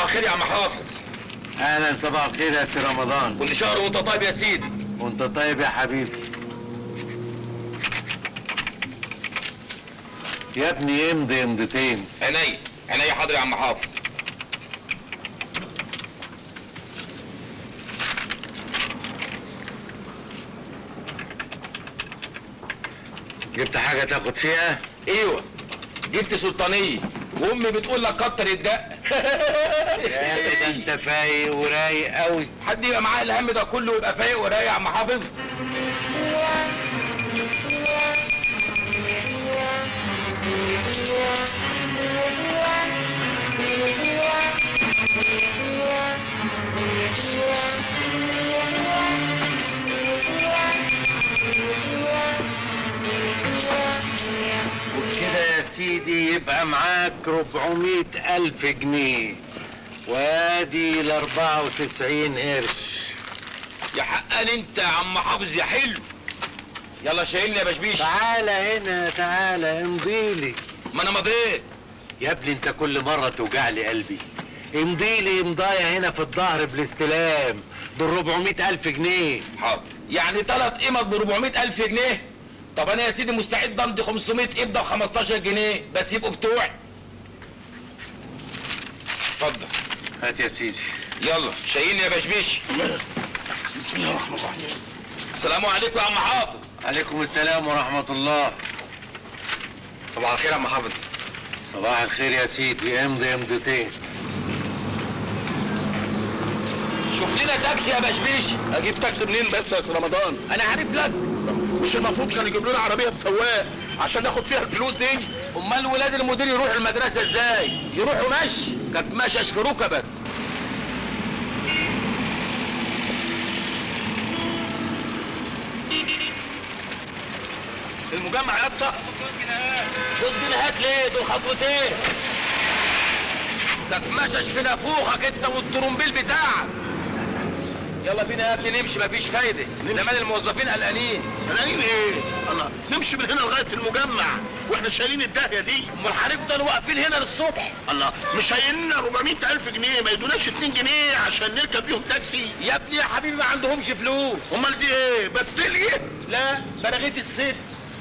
صباح الخير يا عم حافظ اهلا صباح الخير يا سي رمضان كل شهر وانت طيب يا سيدي وانت طيب يا حبيبي يا ابني امضي امضتين عينيا عينيا حاضر يا عم حافظ جبت حاجه تاخد فيها ايوه جبت سلطانيه وامي بتقول لك كتر الدق يا اخي ده انت فايق ورايق قوي حد يبقى معاه الهم ده كله ويبقى فايق ورايق يا عم حافظ وبكده يا سيدي يبقى معاك 400 ألف جنيه وادي ال 94 قرش يا حقان انت يا عم حافظ يا حلو يلا شايلني يا بشبيش تعالى هنا تعالى امضيلي ما انا مضيت يا ابني انت كل مرة توجع لي قلبي امضيلي امضايا هنا في الظهر بالاستلام دول 400 ألف جنيه حاضر يعني ثلاث قيمة ب 400 ألف جنيه طب أنا يا سيدي مستعد أمضي 500 قبضة ب 15 جنيه بس يبقوا بتوعي اتفضل هات يا سيدي يلا شايلني يا بشبيش بسم الله الرحمن الرحيم السلام عليكم يا عم حافظ عليكم السلام ورحمة الله صباح الخير يا عم حافظ صباح الخير يا سيدي امضي امضتين شوف لنا تاكسي يا بشبيش اجيب تاكسي منين بس يا سي رمضان أنا عارف لك مش المفروض كان يجيب لنا عربيه بسواق عشان ناخد فيها الفلوس دي أمال ولاد المدير يروحوا المدرسة إزاي؟ يروحوا مشي كانت مشش في ركبك المجمع يا اسطى جوز جنيهات ليه؟ دول خطوتين كانت مشش في نافوخك انت والترومبيل بتاعك يلا بينا يا ابني نمشي مفيش فايدة زمان الموظفين قلقانين قلقانين ايه الله نمشي من هنا لغايه المجمع واحنا شايلين الداهيه دي امال هنفضل واقفين هنا للصبح الله مش شايلين لنا 400 الف جنيه ما يدوناش 2 جنيه عشان نركب بيهم تاكسي يا ابني يا حبيبي ما عندهمش فلوس امال دي ايه بس ليه لا بلغيت الست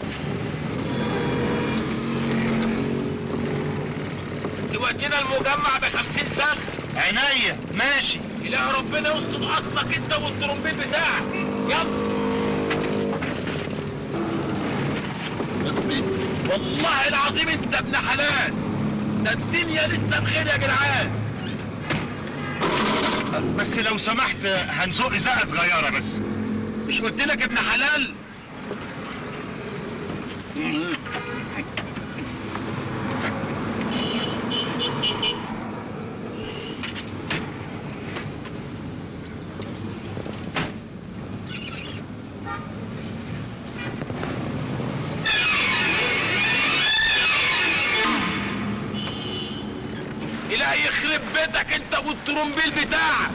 يودينا المجمع ب 50 سنة عينيا ماشي إله ربنا يستر أصلك أنت والترومبيل بتاعك يلا والله العظيم أنت ابن حلال ده الدنيا لسه بخير يا جدعان بس لو سمحت هنزق ازازه صغيره بس مش قلت لك ابن حلال إلهي يخرب بيتك انت والترومبيل بتاعك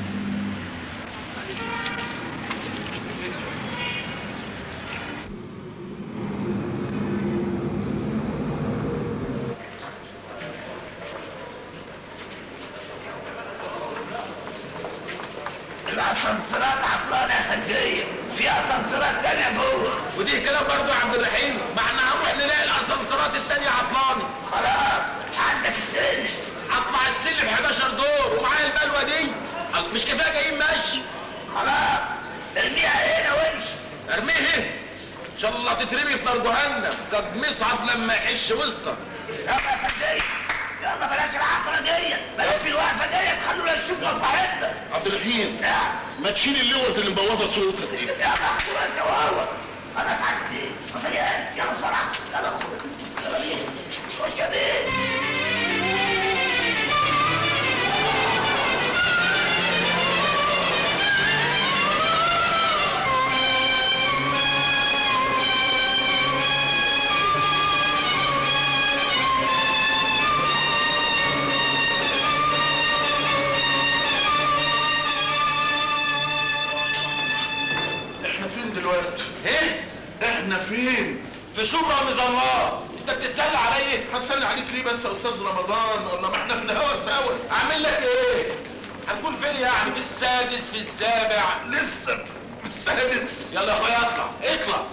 الاسانسيرات عطلانه يا فندية في اسانسيرات تانية جوه ودي كلام برضو يا عبد الرحيم ما احنا هنروح نلاقي الاسانسيرات التانية عطلانة خلاص عندك السن اطلع السلم 11 دور ومعايا البلوه دي مش كفايه جايين مشي خلاص ارميها هنا وامشي ارميه هنا ان شاء الله تترمي في نار جهنم قد مصعد لما يحش وسطك يلا يا فندية يلا بلاش العطلة دي بلاش الوقفة دي تخلونا نشوف مصلحتنا عبد الرحيم نعم ما تشيل اللوز اللي مبوظه صوتك دي يلا اخدوا انت وهو انا سعدت ايه فضيان يلا بسرعة يلا خد يلا بينا خش يا بيه احنا فين دلوقتي ايه احنا فين في وشبرا مظلات انت بتتسلى عليا هتسلي عليك ليه بس يا استاذ رمضان والله ما احنا في الهوا سوا اعمل لك ايه هنكون فين يعني في السادس في السابع لسه في السادس يلا يا اخويا اطلع اطلع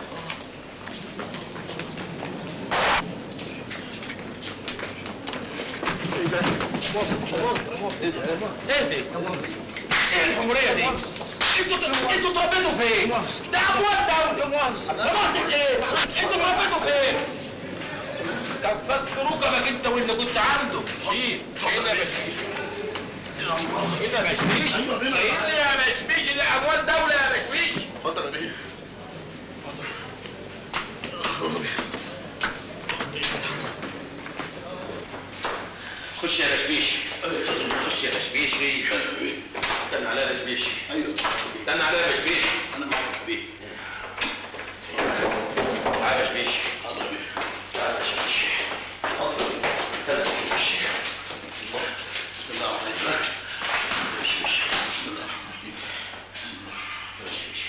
ايه دي؟ ايه الحمورية دي؟ انتوا انتوا اتربيتوا فين؟ ده اموال دولة مؤاخذة ايه؟ انتوا اتربيتوا فين؟ كان فكروك انك انت واللي كنت عنده شيل كده يا بشميش كده يا بشميش كده يا بشميش دي اموال دولة يا بشميش اتفضل يا بيه خش يا بشميش خش يا بشميش استنى عليا يا بشميش ايوه استنى عليا يا بشميش انا معاك يا بيه تعالى يا بشميش حاضر يا بيه تعالى يا بشميش استنى يا بشميش بسم الله الرحمن الرحيم بشميش بسم الله الرحمن الرحيم بشميش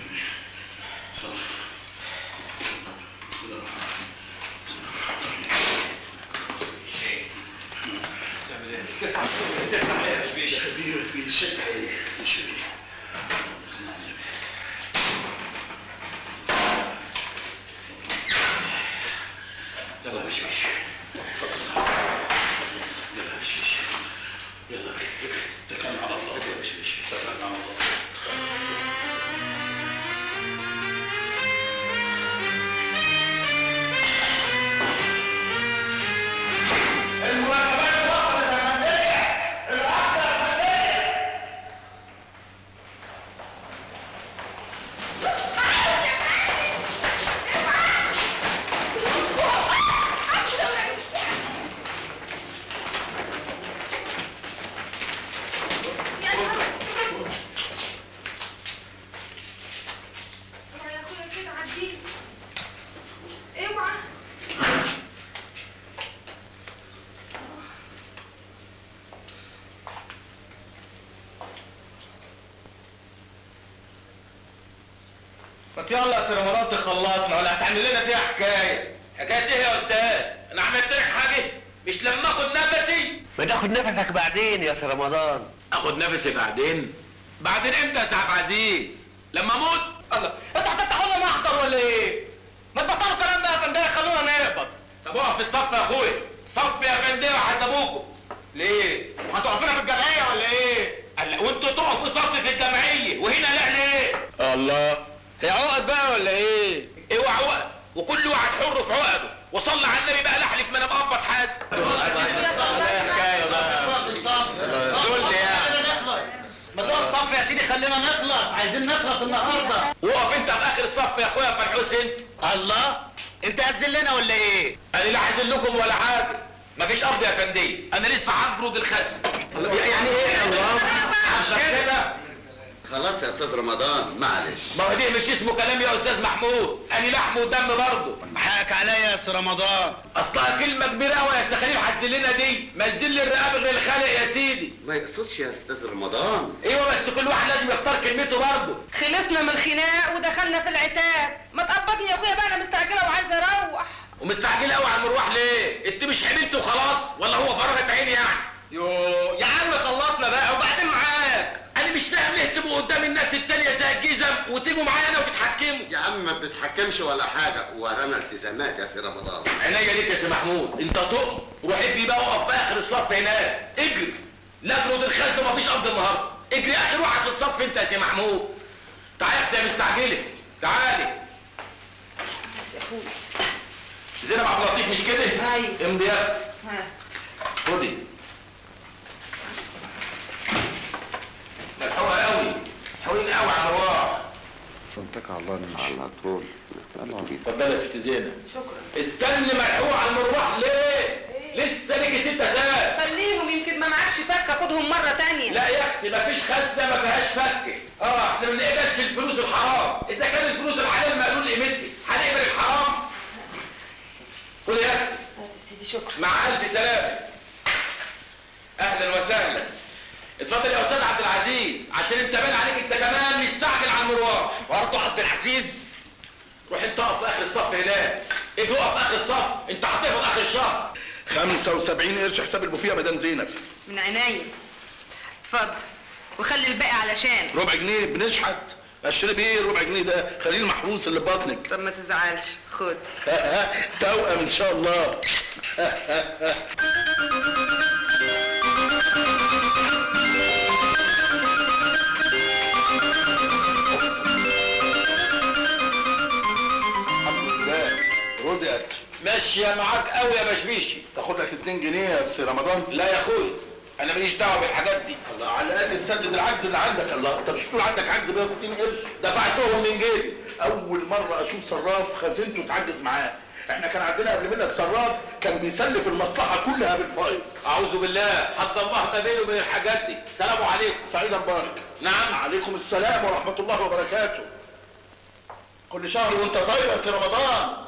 تفتح لي يا بشميش يا بيه يا بيه شد حيلك مش يا بيه بسم الله الرحمن يلا يا بشميش يلا يا بشميش يلا تكلم على الله يا بشميش تكلم على الله المراقبات وصلت يا فندية العقد يا فندية اوعى يا اخويا كده عديني اوعى ما يلا يا سي رمضان تخلصنا ولا هتعمل لنا فيها حكايه حكايه ايه يا استاذ انا عملت لك حاجه مش لما اخد نفسي ما تاخد نفسك بعدين يا سي رمضان اخد نفسي بعدين بعدين امتى يا سي عبد العزيز لما اموت الله انتوا هتفتحوا لنا محضر ولا ايه ما تبطلوا الكلام ده يا فنديه خلونا نقبض طب اقف في الصف يا اخويا صف يا فنديه وحتى ابوكم ليه هتقفونا في الجمعيه ولا ايه قال وانتوا تقفوا صف في الجمعيه وهنا لا ليه الله هي عقد بقى ولا ايه اوعى عقد وكل واحد حر في عقده وصلى على النبي بقى لحلف ما انا مقبض حد دول يعني ما تقف صف يا سيدي خلينا نخلص عايزين نخلص النهارده وقف انت في اخر الصف يا اخويا فرحوس انت الله انت هتذلنا ولا ايه انا لا عايز لكم ولا حاجه مفيش ارض يا فندي انا لسه هجرد الخزن يعني ايه عشان كده خلاص يا استاذ رمضان معلش ما هو دي مش اسمه كلام يا استاذ محمود انا لحم ودم برضه حقك عليا يا سي رمضان اصلها كلمه كبيره قوي يا استاذ خليل هتذلنا دي ما تذل الرقاب غير الخالق يا سيدي ما يقصدش يا استاذ رمضان ايوه بس كل واحد لازم يختار كلمته برضه خلصنا من الخناق ودخلنا في العتاب ما تقبضني يا اخويا بقى انا مستعجله وعايزه اروح ومستعجل قوي على المروح ليه انت مش حملت وخلاص ولا هو فرغت عيني يعني يو يا عم خلصنا بقى وبعدين معاك انا مش فاهم ليه تبقوا قدام الناس التانية زي الجزم وتيجوا معايا انا وتتحكموا يا عم ما بتحكمش ولا حاجه ورانا التزامات يا سي رمضان عينيا ليك يا سي محمود انت تقم روح اجري بقى اقف في اخر الصف هناك اجري لا اجرد الخزن مفيش ارض النهارده اجري اخر واحد في الصف انت يا سي محمود تعالى يا اختي يا مستعجله تعالي يا اخويا زينب عبد اللطيف مش كده؟ أيوة. امضي يا اختي ها خدي ملحوقه قوي حلوين قوي على الرواح اتكل على الله على طول اتفضلي يا ست زينب شكرا استني ملحوقه على المروح ليه؟ لسه ليكي ست ساعات خليهم يمكن ما معكش فكه خدهم مره تانية لا يا اختي مفيش خزنه ما فيهاش فكه اه احنا ما بنقبلش الفلوس الحرام اذا كان الفلوس الحلال مقلول قيمتها هنقبل الحرام خدي يا اختي هات يا سيدي شكرا مع الف سلامه اهلا وسهلا اتفضل يا استاذ عبد العزيز عشان انت باين عليك انت كمان مستعجل على المروح برضه عبد العزيز روح انت اقف في اخر الصف هناك ايه بيقف اخر الصف انت هتقبض اخر الشهر 75 قرش حساب البوفيه يا مدام زينب من عينيا اتفضل وخلي الباقي علشان ربع جنيه بنشحت اشتري بيه ربع جنيه ده خليه المحروس اللي في بطنك طب ما تزعلش خد ها ها توأم ان شاء الله الحمد لله رزقك ماشيه معاك قوي يا بشبيشي تاخد لك 2 جنيه يا سي رمضان لا يا اخويا انا ماليش دعوه بالحاجات دي الله على الاقل تسدد العجز اللي عندك الله انت مش بتقول عندك عجز ب 60 قرش دفعتهم من جيبي اول مره اشوف صراف خزينته تعجز معاه احنا كان عندنا قبل منك صراف كان بيسلف المصلحه كلها بالفايز اعوذ بالله حط الله ما بيني وبين الحاجات دي سلام عليكم سعيدا مبارك نعم عليكم السلام ورحمه الله وبركاته كل شهر وانت طيب يا سي رمضان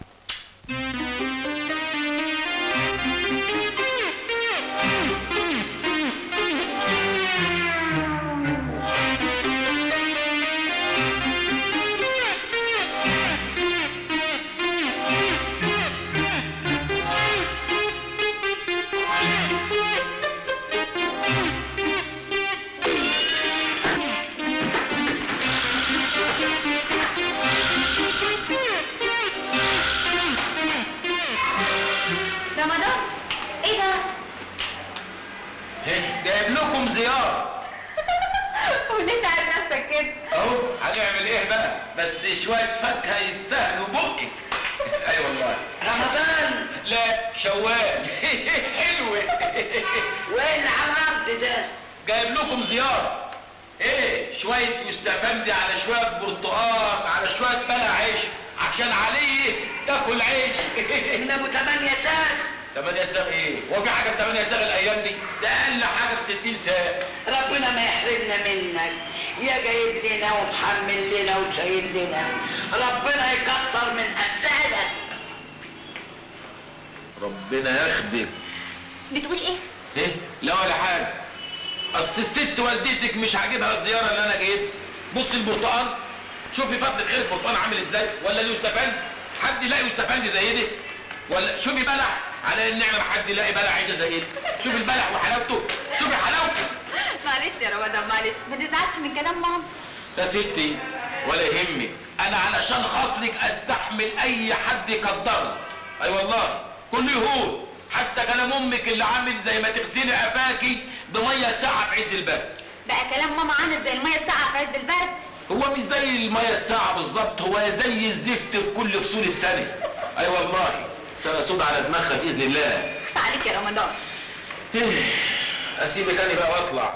رمضان ايه ده؟ إيه، جايب لكم زياره وليه تعب نفسك كده؟ اهو هنعمل ايه بقى بس شويه فاكهه يستاهلوا بقك اي والله رمضان لا شوال حلوه وايه اللي على العبد ده؟ جايب لكم زياره ايه شويه يستفندي على شويه برتقال على شويه بلع عيش عشان عليه تاكل عيش من ابو تمانية ساعة 8 ساغ ايه هو في حاجه ب 8 ساغ الايام دي ده اقل حاجه ب 60 ساغ ربنا ما يحرمنا منك يا جايب لنا ومحمل لنا وشايل لنا ربنا يكتر من امثالك ربنا يخدم بتقول ايه؟ ايه لا ولا حاجه اصل الست والدتك مش عاجبها الزياره اللي انا جايبها بص البرتقال شوفي فضل خير البرتقال عامل ازاي ولا اليوستفندي حد يلاقي يوستفندي زي دي ولا شوفي بلح على النعمه ما حد يلاقي بلح عيشه زي دي شوفي البلح وحلاوته شوفي حلاوته معلش يا رمضان معلش ما تزعلش من كلام ماما يا ستي ولا يهمك انا علشان خاطرك استحمل اي حد يقدرني اي والله كل يهون حتى كلام امك اللي عامل زي ما تغسلي قفاكي بميه ساقعه في عز البرد بقى كلام ماما عامل زي الميه الساقعه في عز البرد هو مش زي الميه الساقعه بالظبط هو زي الزفت في كل فصول السنه اي والله سنه سود على دماغها باذن الله خف عليك يا رمضان إيه، اسيبك انا بقى واطلع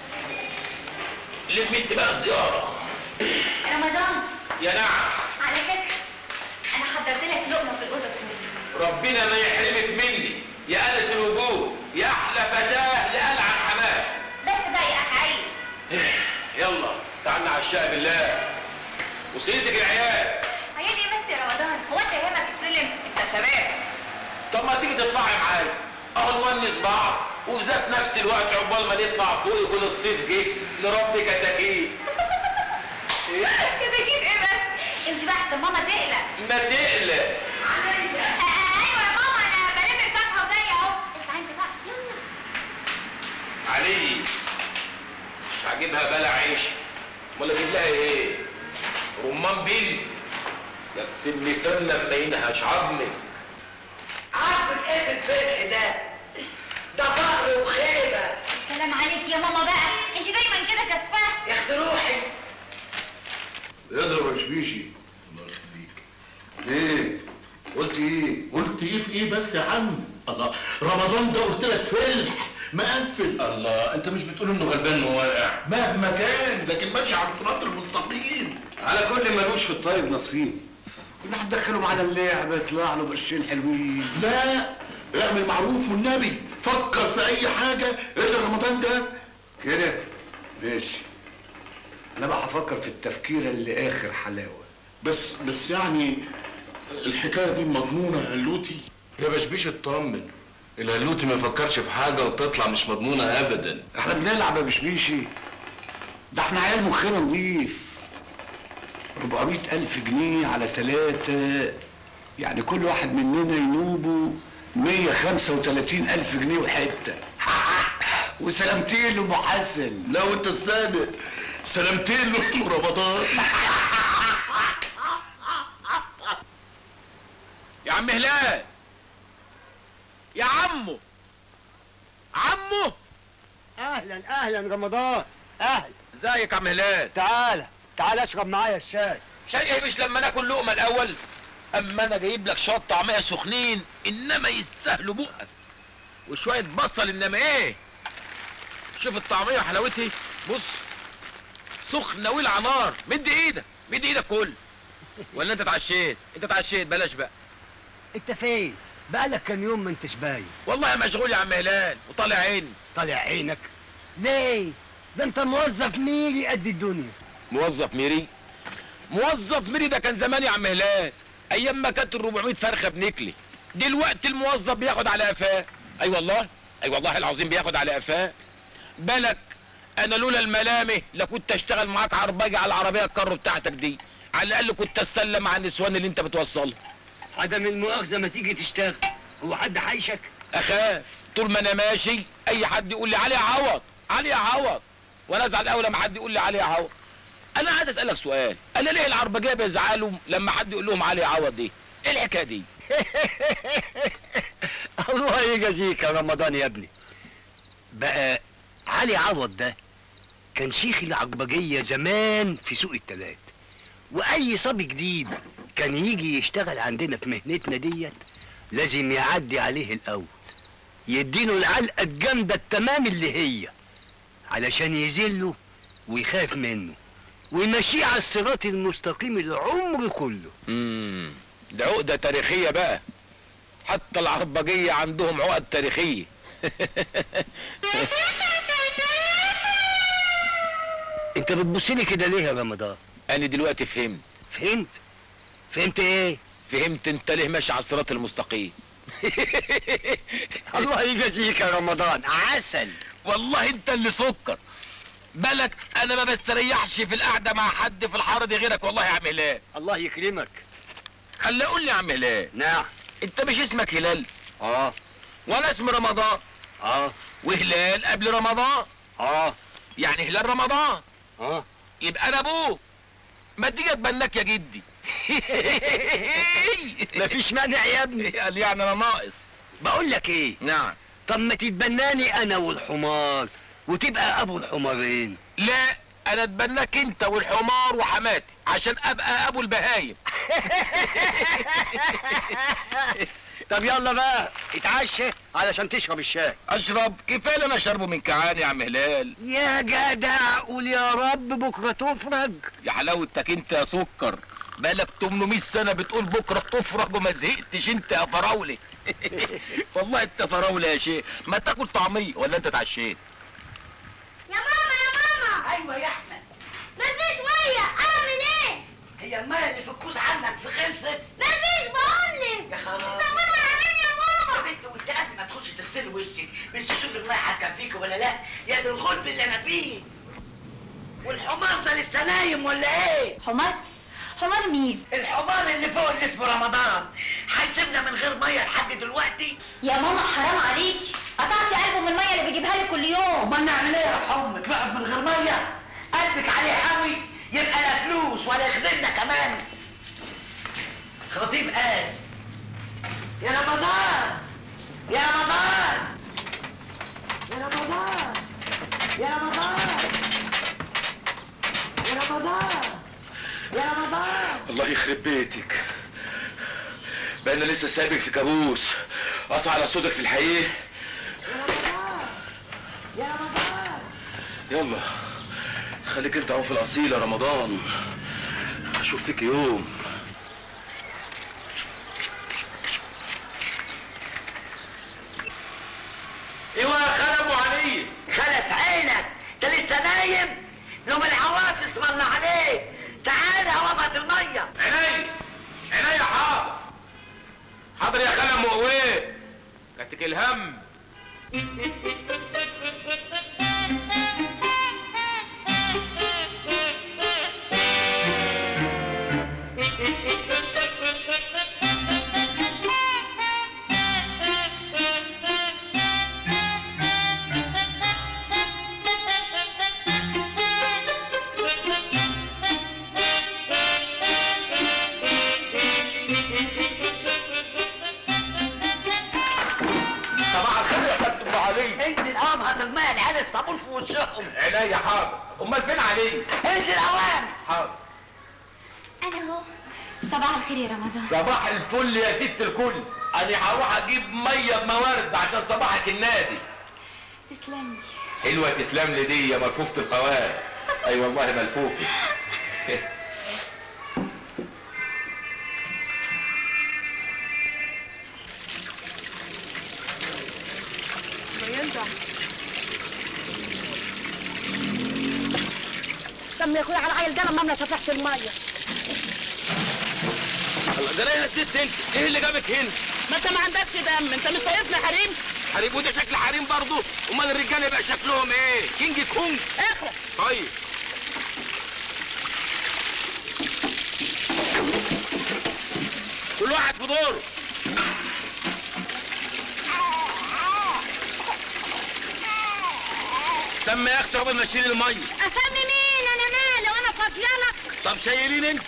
لم انت بقى الزياره رمضان يا نعم على فكره انا حضرت لك لقمه في الاوضه كمان ربنا ما يحرمك مني يا انس الوجود يا احلى فتاه لألعن حماه بس بقى يا اخي يلا استعنا على الشقه بالله وسيدك العيال هي دي بس يا رمضان هو انت يهمك السلم انت شباب طب ما تيجي تطلعي معايا اهو نونس بعض وفي ذات نفس الوقت عقبال ما نطلع فوق يكون الصيف جه لربك كتاكيد كده كده ايه بس امشي بقى احسن ماما تقلق ما تقلق آه، ايوه يا ماما انا بلم الفاكهه وجايه اهو اسعى انت بقى يلا علي مش عاجبها بلا عيش امال اجيب لها ايه رمان بيل يكسب لي فم لما ينهش عظمي عارف ايه الفرح ده؟ ده فقر وخيبة سلام عليك يا ماما بقى انت دايما كده كسفاه يا اختي روحي اضرب يا شبيشي الله يخليك ايه قلت ايه قلت ايه في ايه بس يا عم الله رمضان ده قلت لك فلح مقفل الله انت مش بتقول انه غلبان وواقع مهما كان لكن ماشي على الصراط المستقيم على كل ملوش في الطيب نصيب كل واحد دخله معانا اللعبة يطلع له قرشين حلوين لا اعمل معروف والنبي فكر في اي حاجه الا رمضان ده كده ماشي انا بقى هفكر في التفكير اللي اخر حلاوة بس بس يعني الحكايه دي مضمونه يا هلوتي يا بشبيش اطمن الهلوتي ما يفكرش في حاجة وتطلع مش مضمونة أبدا احنا بنلعب يا بشبيشي ده احنا عيال مخنا نضيف 400 ألف جنيه على تلاتة يعني كل واحد مننا ينوبه 135 ألف جنيه وحتة وسلامتين لأم حسن لا وانت الصادق سلامتين له رمضان يا عم هلال يا عمو عمو اهلا اهلا رمضان اهلا ازيك يا عم هلال تعالى تعالى اشرب معايا الشاي شيء ايه مش لما ناكل لقمه الاول اما انا جايب لك شويه طعميه سخنين انما يستاهلوا بقك وشويه بصل انما ايه شوف الطعميه وحلاوتها بص سخنه ولع نار مد ايدك مد ايدك كل ولا انت اتعشيت انت اتعشيت بلاش بقى انت فين بقالك كام يوم ما انتش باين والله مشغول يا عم هلال وطالع عيني طالع عينك ليه ده انت موظف ميري قد الدنيا موظف ميري موظف ميري ده كان زمان يا عم هلال ايام ما كانت ال 400 فرخه بنكلي دلوقتي الموظف بياخد على قفاه اي والله اي والله العظيم بياخد على قفاه بالك انا لولا الملامه لكنت اشتغل معاك عرباجي على العربيه الكارو بتاعتك دي على الاقل كنت استلم على النسوان اللي انت بتوصلها عدم المؤاخذه ما تيجي تشتغل هو حد حيشك اخاف طول ما انا ماشي اي حد يقول لي علي عوض علي عوض وانا ازعل قوي لما حد يقول لي علي عوض انا عايز اسالك سؤال انا ليه العربجيه بيزعلوا لما حد يقول لهم علي عوض دي ايه الحكايه دي الله يجازيك يا رمضان يا ابني بقى علي عوض ده كان شيخ العربجية زمان في سوق التلات وأي صبي جديد كان يجي يشتغل عندنا في مهنتنا ديت لازم يعدي عليه الأول يديله العلقة الجامدة التمام اللي هي علشان يذله ويخاف منه ويمشيه على الصراط المستقيم العمر كله امم ده عقده تاريخيه بقى حتى العربجيه عندهم عقد تاريخيه انت بتبصلي كده ليه يا رمضان انا دلوقتي فهمت فهمت فهمت ايه فهمت انت ليه ماشي على الصراط المستقيم الله يجازيك يا رمضان عسل والله انت اللي سكر بالك انا ما بستريحش في القعده مع حد في الحاره دي غيرك والله يا عم هلال الله يكرمك خلي اقول لي يا عم هلال نعم انت مش اسمك هلال اه وانا اسمي رمضان اه وهلال قبل رمضان اه يعني هلال رمضان اه يبقى انا ابوك ما تيجي اتبناك يا جدي مفيش مانع يا ابني قال يعني انا ناقص بقول لك ايه نعم طب ما تتبناني انا والحمار وتبقى ابو الحمارين لا انا اتبناك انت والحمار وحماتي عشان ابقى ابو البهايم طب يلا بقى اتعشى علشان تشرب الشاي اشرب كفايه اللي انا شربه من كعان يا عم هلال يا جدع قول يا رب بكره تفرج يا حلاوتك انت يا سكر بقالك 800 سنه بتقول بكره تفرج وما زهقتش انت يا فراولي والله انت فراولي يا شيخ ما تاكل طعميه ولا انت اتعشيت يا ماما يا ماما ايوه يا احمد مفيش ميه اعمل ايه هي الميه اللي في الكوز عنك في خلصت مفيش بقولك يا خلاص سمونا علينا يا يا ماما بنت وانت قبل ما تخش تغسلي وشك مش تشوف الميه هتكفيك ولا لا يا دي الغلب اللي انا فيه والحمار ده لسه نايم ولا ايه حمار حمار مين الحمار اللي فوق اللي اسمه رمضان هيسيبنا من غير ميه لحد دلوقتي يا ماما حرام عليكي قطعتي قلبه من الميه اللي بيجيبها لي كل يوم امال نعمل ايه يا حمك نقعد من غير ميه قلبك عليه حاوي يبقى لا فلوس ولا يخدمنا كمان خطيب قال يا رمضان يا رمضان يا رمضان يا رمضان يا رمضان يا رمضان الله يخرب بيتك بقى انا لسه سابق في كابوس اصحى على صوتك في الحقيقه يا رمضان يلا خليك انت اهو في الاصيل يا رمضان اشوف فيك يوم ايوه يا خالد ابو علي خلف عينك انت لسه نايم لهم العوافس والله عليك تعالى وابد الميه عيني عيني حاضر حاضر يا خالد مقويه كاتك الهم الصابون في وشهم عينيا حاضر امال فين علي انزل اوام حاضر انا اهو صباح الخير يا رمضان صباح الفل يا ست الكل انا هروح اجيب ميه بموارد عشان صباحك النادي تسلمي حلوه تسلم لي دي يا ملفوفه القوام اي والله ملفوفه ينفع سمي يا اخويا على العيل ده لما املى فتحت الميه الله ده يا ست انت ايه اللي جابك هنا ما انت ما عندكش دم انت مش شايفنا حريم حريم وده شكل حريم برضه امال الرجاله يبقى شكلهم ايه كينج كونج اخرج طيب كل واحد في دوره سمي يا اختي قبل ما اشيل الميه اسمي مين انا مالي وانا فاضيالك طب شايلين انت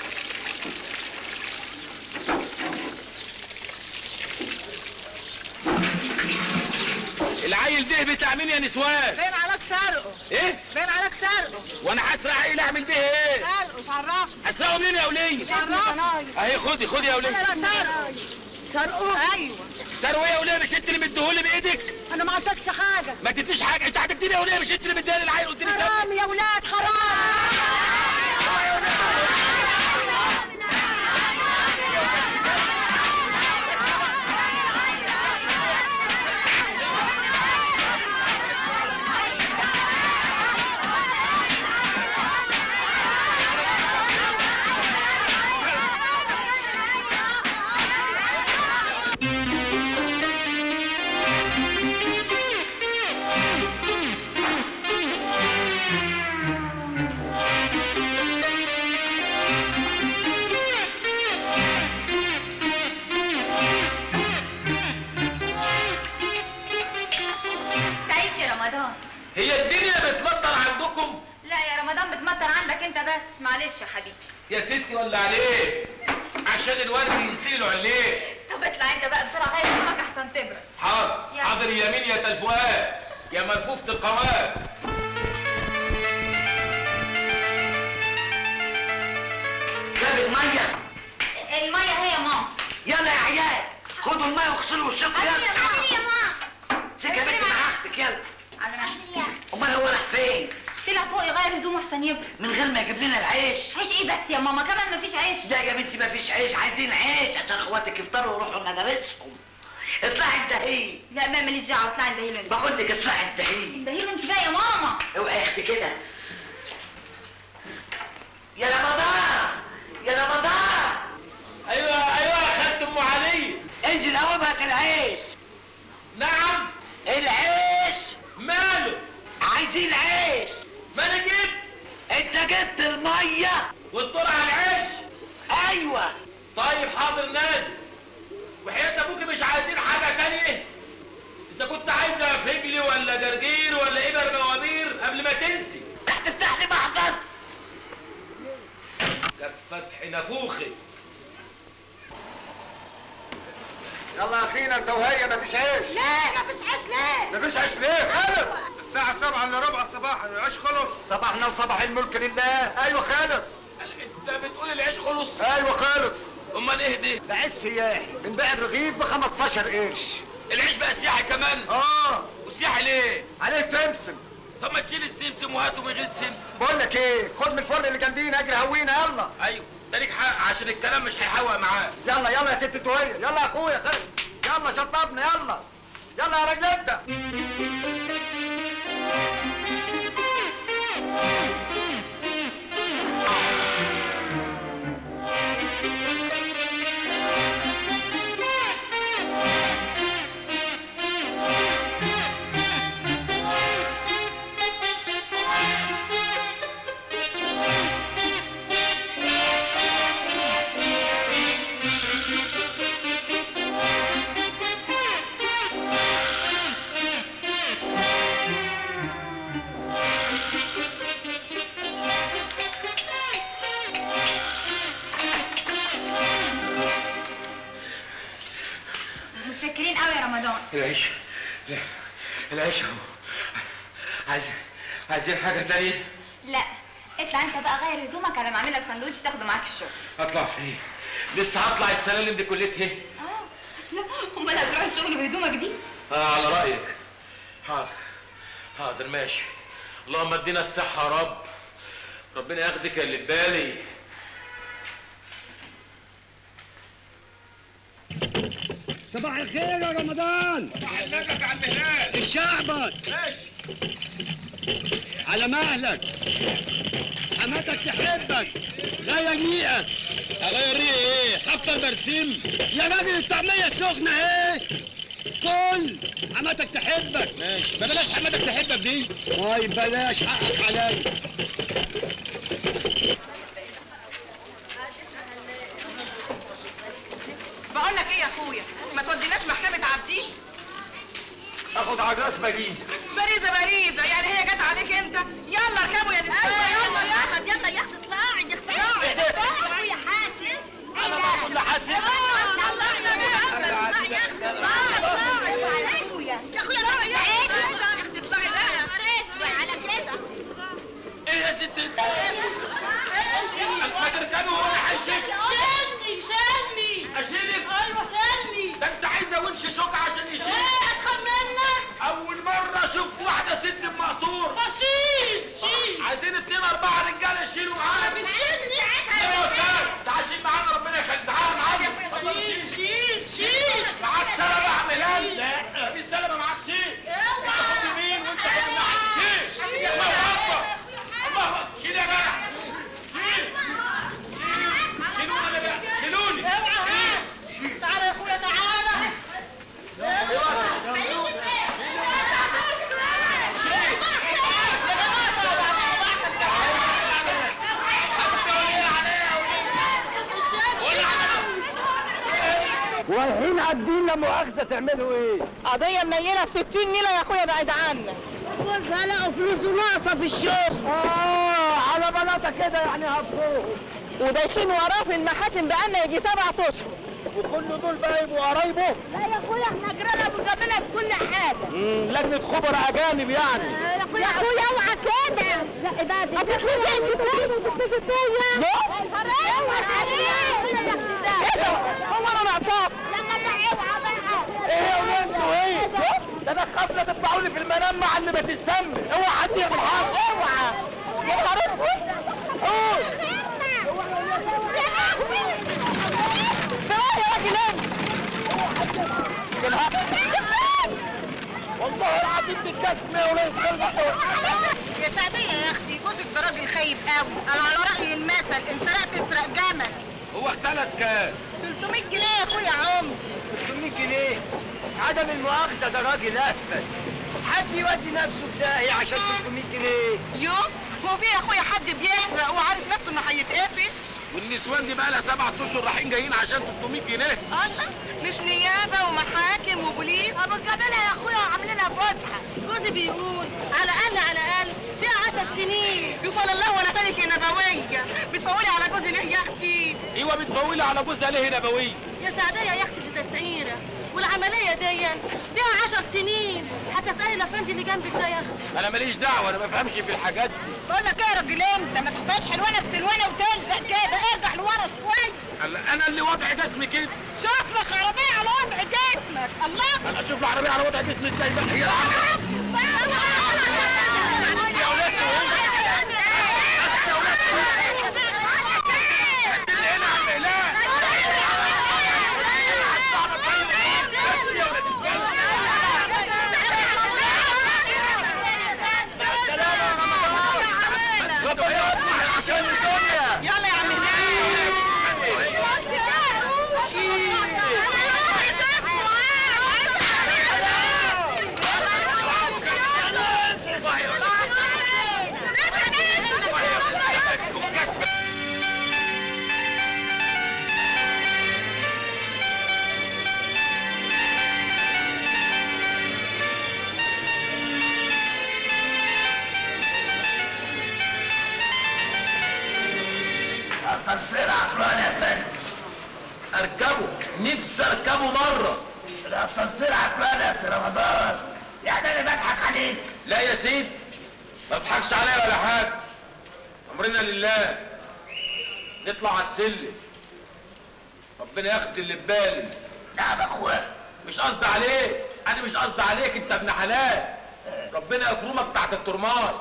العيل ده بتاع مين يا نسوان باين عليك سرقه ايه باين عليك سرقه وانا هسرق عيل اعمل بيه ايه سرقه مش عرفني هسرقه منين يا وليه مش عرفني اهي خدي خدي يا وليه لا سرقه سرقه ايوه سرقه يا وليه مش انت اللي مديهولي بايدك انا ما عندكش حاجه ما تديش حاجه انت هتديني يا وليه مش انت اللي مديها للعيل قلت لي سرقه حرام يا ولاد حرام تعيش يا رمضان هي الدنيا بتمطر عندكم لا يا رمضان بتمطر عندك انت بس معلش يا حبيبي يا ستي ولا عليه عشان الورد ينسيله عليه طب اطلع انت بقى بسرعه غير هدومك احسن تبرد حاضر يا. حاضر يمين يا تلفؤاد يا ملفوفة القوام جاب الميه الميه هي يا ماما يلا يا عيال خدوا الميه واغسلوا وشكوا أمي يا يلا ماما يا ماما سكه يا بنت مع اختك يلا على مهلي امال هو راح فين طلع فوق يغير هدومه احسن يبرد من غير ما يجيب لنا العيش عيش ايه بس يا ماما كمان مفيش عيش لا يا بنتي مفيش عيش عايزين عيش عشان اخواتك يفطروا ويروحوا مدارسهم اطلعي انتهي لا ما ماليش دعوه اطلعي اندهيله انت بقول لك اطلعي انتهي اندهيله انت بقى يا ماما اوعي يا اختي كده يا رمضان يا رمضان ايوه ايوه خدت ام علي انزل قوم هات العيش نعم العيش ماله عايزين عيش ما انا جبت انت جبت الميه والدور على العيش ايوه طيب حاضر نازل وحياة ابوكي مش عايزين حاجة تانية اذا كنت عايزة فجلي ولا جرجير ولا ابر موابير قبل ما تنسي هتفتح لي محضر ده فتح نافوخي يلا يا اخينا انت وهي مفيش عيش لا مفيش عيش ليه مفيش عيش ليه خلص الساعة سبعة الا ربع صباحا العيش خلص صباحنا وصباح الملك لله ايوه خالص انت بتقول العيش خلص ايوه خالص امال ايه ده ده عيش سياحي بنبيع الرغيف ب 15 قرش العيش بقى سياحي كمان اه وسياحي ليه عليه سمسم طب ما تشيل السمسم وهاته من غير سمسم بقول لك ايه خد من الفرن اللي جنبينا اجري هوينا يلا ايوه ده ليك حق عشان الكلام مش هيحوق معاه يلا يلا يا ست توهية يلا يا اخويا خد يلا شطبنا يلا يلا يا راجل انت متشكرين قوي يا رمضان العيش العيش اهو عايزين عايزين حاجه تانية لا اطلع انت بقى غير هدومك انا بعمل لك سندوتش تاخده معاك الشغل اطلع فين لسه هطلع السلالم دي كلتها اه لا امال هتروح الشغل بهدومك دي اه على رايك حاضر حاضر ماشي اللهم ادينا الصحه يا رب ربنا ياخدك اللي في بالي صباح الخير يا رمضان علمك على الهلال الشعبك على مهلك حماتك تحبك غير ريقك اغير ريقي ايه حفطر برسيم يا راجل الطعميه سخنه اهي كل حماتك تحبك ماشي ما بلاش حماتك تحبك دي طيب بلاش حقك عليا بقول لك ايه يا اخويا ما توديناش محكمه عابدين اخد على راس باريزه باريزه باريزه يعني هي جت عليك انت يلا اركبوا يا نساء يلا يا اخت يلا يا اخت اطلعي يا اخت اطلعي يا حاسب انا بقى كل حاسب يا اخت اطلعي يا اخويا لا يا اخت اطلعي بقى فريش على كده ايه يا ست انت هتركبي وهو هيشيك شيلني شيلني اشيلك ايوه شيلني ده انت عايزه ونش شوكه عشان يشيل ايه ادخل منك اول مره اشوف واحده ست بمقصور طب شيل شيل عايزين اتنين اربعه رجاله يشيلوا معانا مش شيلني يلا يا استاذ تعال شيل معانا ربنا يخليك تعال معانا اتفضل شيل شيل شيل معاك سلامه يا عملان لا مفيش سلامه معاك شيل انت خد يمين وانت خد ناحيه شيل الله اكبر الله اكبر شيل يا جدع شيل شيل شيلوني انا بقى شيلوني شيل تعالى يا اخويا تعالى ورايحين عابدين لا مؤاخذه تعملوا ايه؟ قضية منيلة ب 60 نيلة يا اخويا بعيد عنك جوزها لقوا فلوسه ناقصه في الشغل اه على بلاطه كده يعني هبطوهم ودايخين وراه في المحاكم بقالنا يجي سبع اشهر وكل دول بقى يبقوا قرايبه لا يا اخويا احنا جيراننا وجنبنا في كل حاجه لجنه خبراء اجانب يعني يا اخويا اوعى كده لا ده ما تخليش تخليش فيا اوعى عليك ايه ده هو انا ناقصاك لما اوعى بقى ايه يا ولاد انتوا ايه؟ ده انا خاف لا تطلعوا لي في المنام مع اللي بتسمي اوعى حد يعمل حاجه اوعى يا نهار اسود قول كمان يا راجل والله العظيم بالجسم يا ولاد يا سعدية يا اختي جوزك ده راجل خايب قوي انا على رأي المثل ان سرقت اسرق جمل هو اختلس كام 300 جنيه يا اخويا عمر 300 جنيه عدم المؤاخذه ده راجل اهبل حد يودي نفسه في داهيه عشان 300 جنيه يو هو في يا اخويا حد بيسرق وعارف نفسه انه هيتقفش والنسوان دي بقى لها سبعة اشهر رايحين جايين عشان 300 جنيه الله مش نيابة ومحاكم وبوليس ابو الجبله يا اخويا وعاملينها فتحه جوزي بيقول على الاقل على الاقل فيها عشر سنين يفضل الله وانا بالك يا نبوية بتفولي على جوزي ليه يا اختي ايوه بتفولي على جوزها ليه نبوي يا سعدية يا اختي دي تسعيرة والعملية دي فيها عشر سنين هتسألي الافندي اللي جنبك ده يا اختي انا ماليش دعوه انا ما بفهمش في الحاجات دي بقول لك ايه يا راجل انت ما تاخدهاش حلوانه في سلوانه وتلزق كده ارجع لورا شويه أنا- انا اللي وضع جسمي كده شوف لك عربيه على وضع جسمك الله انا اشوف العربيه على وضع جسمي ازاي بقى هي عشان الدنيا يلا يا عم اسانسير عقلان يا فندم اركبه نفسي اركبه مره الاسانسير عقلان يا سي رمضان يعني انا بضحك عليك لا يا سيد ما تضحكش عليا ولا حاجه امرنا لله نطلع على السلم ربنا ياخد اللي في بالي نعم يا اخويا مش قصدي عليك انا مش قصدي عليك انت ابن حلال ربنا يفرمك تحت الترماي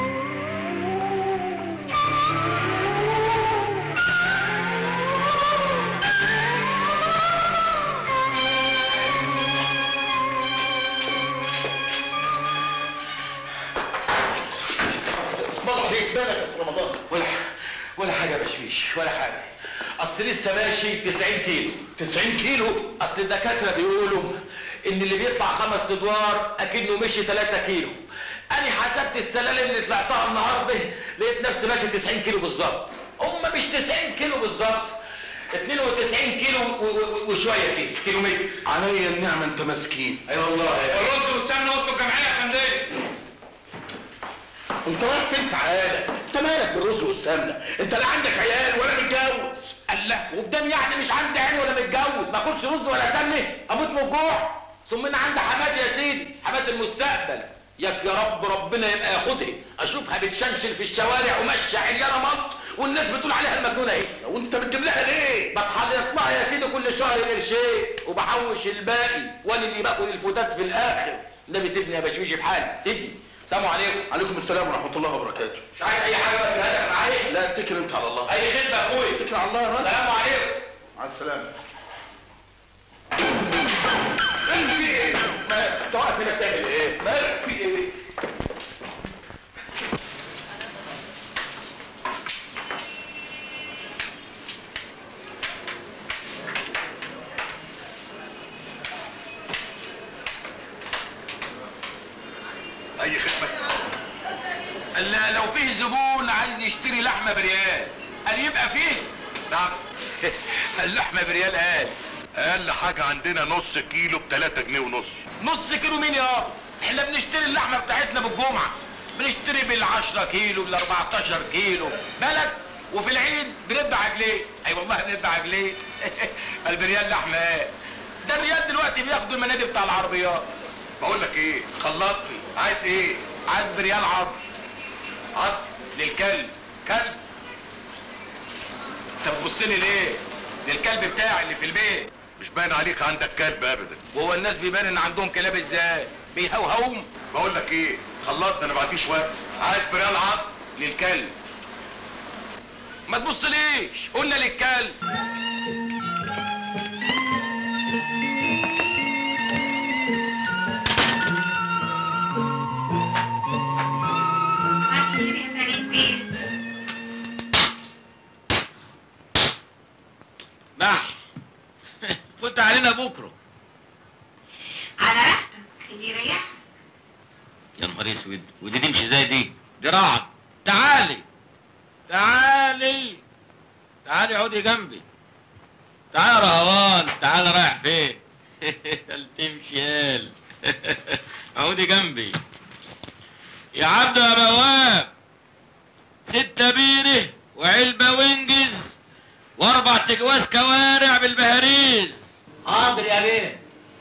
اسم الله عليك بالك يا سي رمضان ولا ولا حاجه يا بشويش ولا حاجه اصل لسه ماشي 90 كيلو 90 كيلو اصل الدكاتره بيقولوا ان اللي بيطلع خمس ادوار اكنه مشي 3 كيلو انا حسبت السلالم اللي طلعتها النهارده لقيت نفسي ماشي 90 كيلو بالظبط هم مش 90 كيلو بالظبط 92 كيلو و- و- وشويه كده كيلو متر عليا النعمه انت مسكين اي والله الرز والسمنه وسط الجمعيه يا فندم انت رايح فين تعالى انت مالك بالرز والسمنه انت لا عندك عيال ولا متجوز الله وبدام يعني مش عندي عين ولا متجوز ما اكلش رز ولا سمنه اموت من الجوع ثم انا عندي حماد يا سيدي حماد المستقبل ياك يا رب ربنا يبقى ياخدها اشوفها بتشنشل في الشوارع وماشيه عريانه ملط والناس بتقول عليها المجنونه اهي وانت بتجيب لها ليه بتحلط لها يا سيدي كل شهر قرشين وبحوش الباقي وانا اللي باكل الفتات في الاخر النبي سيبني يا بشويش بحالي سيبني سلام عليكم عليكم السلام ورحمه الله وبركاته مش عايز اي حاجه بقى هذا معايا لا اتكل انت على الله اي خدمه يا اخويا اتكل على الله يا راجل سلام عليكم مع السلامه ايه في ايه مالك انت واقف هنا بتعمل ايه مالك في ايه اي خدمه لا لو فيه زبون عايز يشتري لحمه بريال قال يبقى فيه نعم اللحمه بريال قال اقل حاجه عندنا نص كيلو ب 3 جنيه ونص نص كيلو مين يا احنا بنشتري اللحمه بتاعتنا بالجمعه بنشتري بال10 كيلو بال14 كيلو بالك وفي العيد بنذبح عجليه اي والله بنذبح عجليه البريال لحمه ايه ده الريال دلوقتي بياخدوا المنادي بتاع العربيات بقول لك ايه خلصني عايز ايه عايز بريال عظم عظم للكلب كلب انت بتبص لي ليه للكلب بتاعي اللي في البيت مش باين عليك عندك كلب ابدا وهو الناس بيبان ان عندهم كلاب ازاي بيهوهوم بقول لك ايه خلصنا انا ما عنديش وقت عايز بريال عظم للكلب ما تبصليش قلنا للكلب عارفين يا فريد بيه نح فوت علينا بكره على راحتك اللي يريحك يا نهار اسود ودي تمشي زي دي دي رعب تعالي تعالي تعالي عودي جنبي تعالى يا رهوان تعالى رايح فين قال تمشي قال عودي جنبي يا عبد يا رواب ستة بيره وعلبة وينجز واربع تجواز كوارع بالبهاريز حاضر يا بيه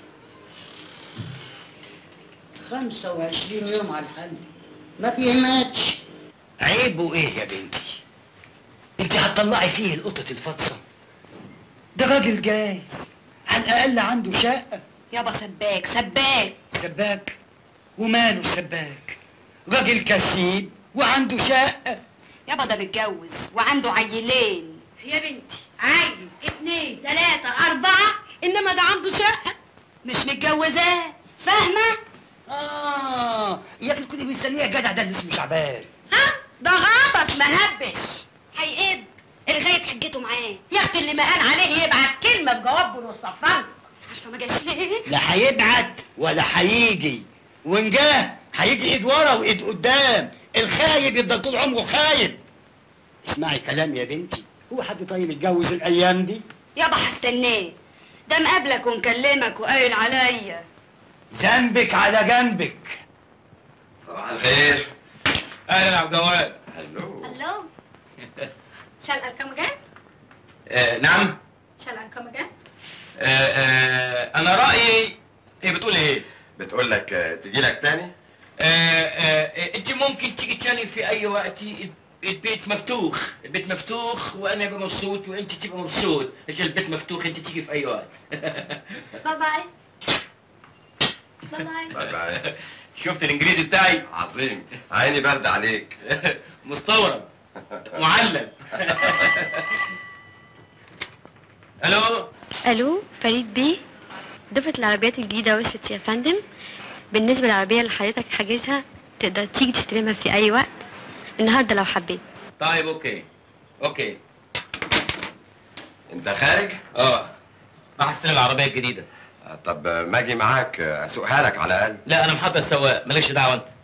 25 يوم على الحل ما بيهمتش عيبه ايه يا بنتي انت هتطلعي فيه القطة الفطسة ده راجل جايز على الاقل عنده شقة يابا سباك سباك سباك وماله السباك راجل كسيب وعنده شقة يابا ده متجوز وعنده عيلين يا بنتي عيل اتنين تلاتة أربعة إنما ده عنده شقة مش متجوزاه فاهمة؟ اه يا اخي تكوني مستنيه الجدع ده اللي اسمه شعبان ها؟ ده غطس مهبش هيقب لغاية حجته معاه يا أختي اللي ما قال عليه يبعت كلمة بجواب ونصفر عارفة ما جاش ليه؟ لا هيبعت ولا هيجي وان جه هيجي ايد ورا وايد قدام الخايب يفضل طول عمره خايب اسمعي كلام يا بنتي هو حد طيب يتجوز الايام دي يابا هستناه ده مقابلك ومكلمك وقايل عليا ذنبك على جنبك صباح الخير اهلا يا عبد الجواد الو Shall I come again? آه نعم Shall I come again? آه آه انا رايي ايه بتقول ايه بتقول لك تجي لك تاني آه آه انت ممكن تيجي تاني في اي وقت البيت مفتوح البيت مفتوح وانا ابقى مبسوط وانت تبقى مبسوط عشان البيت مفتوح انت تيجي في اي وقت باي باي باي باي باي باي شفت الانجليزي بتاعي عظيم عيني برد عليك مستورد معلم الو الو فريد بيه دفعة العربيات الجديدة وصلت يا فندم بالنسبة للعربية اللي حضرتك حاجزها تقدر تيجي تستلمها في أي وقت النهاردة لو حبيت طيب اوكي اوكي انت خارج؟ اه راح استلم العربيه الجديده طب ما اجي معاك اسوقها لك على الاقل لا انا محضر سواق مالكش دعوه انت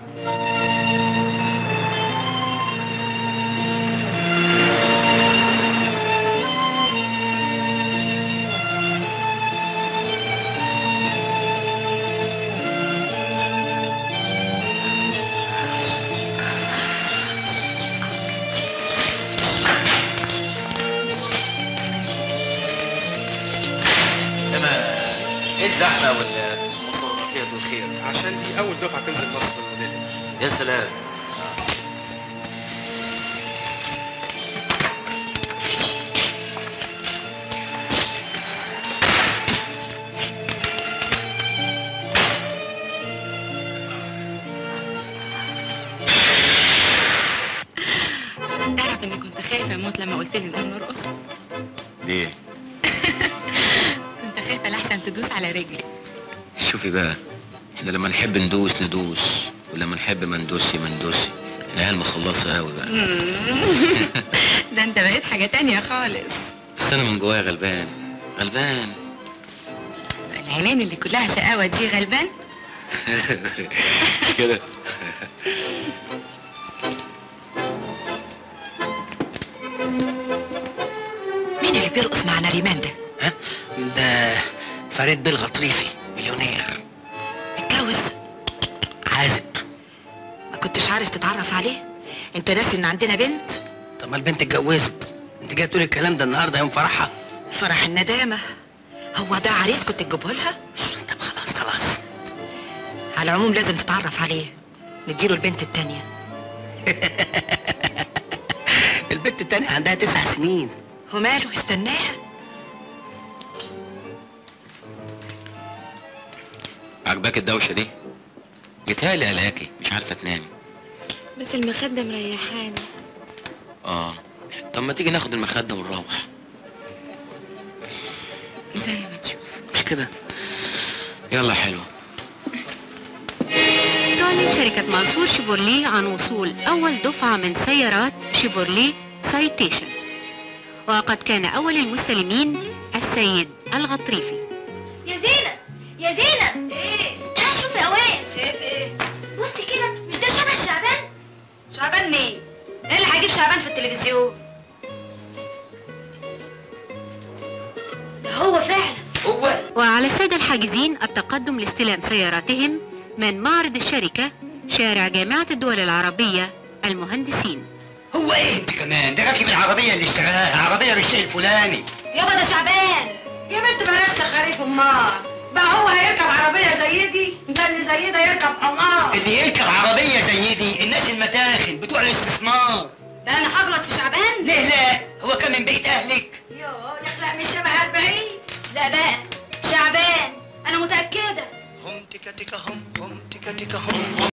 انما ايه الزحمه والمصورات والخير عشان دي اول دفعه تنزل مصر بالموديل ده يا سلام تعرف اني كنت خايفه اموت لما قلت لي نقوم نرقص ليه؟ كنت خايفه لحسن تدوس على رجلي شوفي بقى احنا لما نحب ندوس ندوس ولما نحب ما ندوسي ما ندوسي احنا عيال مخلصه قوي بقى ده انت بقيت حاجه تانية خالص بس انا من جوايا غلبان غلبان العينين اللي كلها شقاوه دي غلبان كده مين اللي بيرقص مع نريمان ده؟ ده فريد بيه الغطريفي مليونير اتجوز عازب ما كنتش عارف تتعرف عليه انت ناسي ان عندنا بنت طب ما البنت اتجوزت انت جاي تقولي الكلام ده النهارده يوم فرحها فرح الندامة هو ده عريس كنت تجيبه لها؟ طب خلاص خلاص على العموم لازم تتعرف عليه نديله البنت التانية البنت التانية عندها تسع سنين وماله استناها عجباك الدوشه دي جيتهالي قلقاكي مش عارفه تنامي بس المخدة مريحاني اه طب ما تيجي ناخد المخده ونروح زي ما تشوف مش كده يلا حلو تعلن شركة منصور شيفورليه عن وصول أول دفعة من سيارات شيفورليه سايتيشن وقد كان أول المستلمين السيد الغطريفي يا زينة يا زينة ايه تعالي شوفي يا وائل شايف ايه بصي كده مش ده شبه شعبان شعبان مين ايه اللي هجيب شعبان في التلفزيون ده هو فعلا هو وعلى السادة الحاجزين التقدم لاستلام سياراتهم من معرض الشركة شارع جامعة الدول العربية المهندسين هو ايه انت كمان ده راكب العربيه اللي اشتراها عربيه بالشيء الفلاني يابا ده شعبان يا بنت بلاش تخريف امال بقى هو هيركب عربية زي دي ده اللي زي ده يركب حمار اللي يركب عربيه زي دي الناس المتاخن بتوع الاستثمار ده انا هغلط في شعبان ليه لا هو كان من بيت اهلك يوه يخلق مش شبه 40 لا بقى شعبان انا متأكدة هم تكا تكا هم هم تكا تكا هم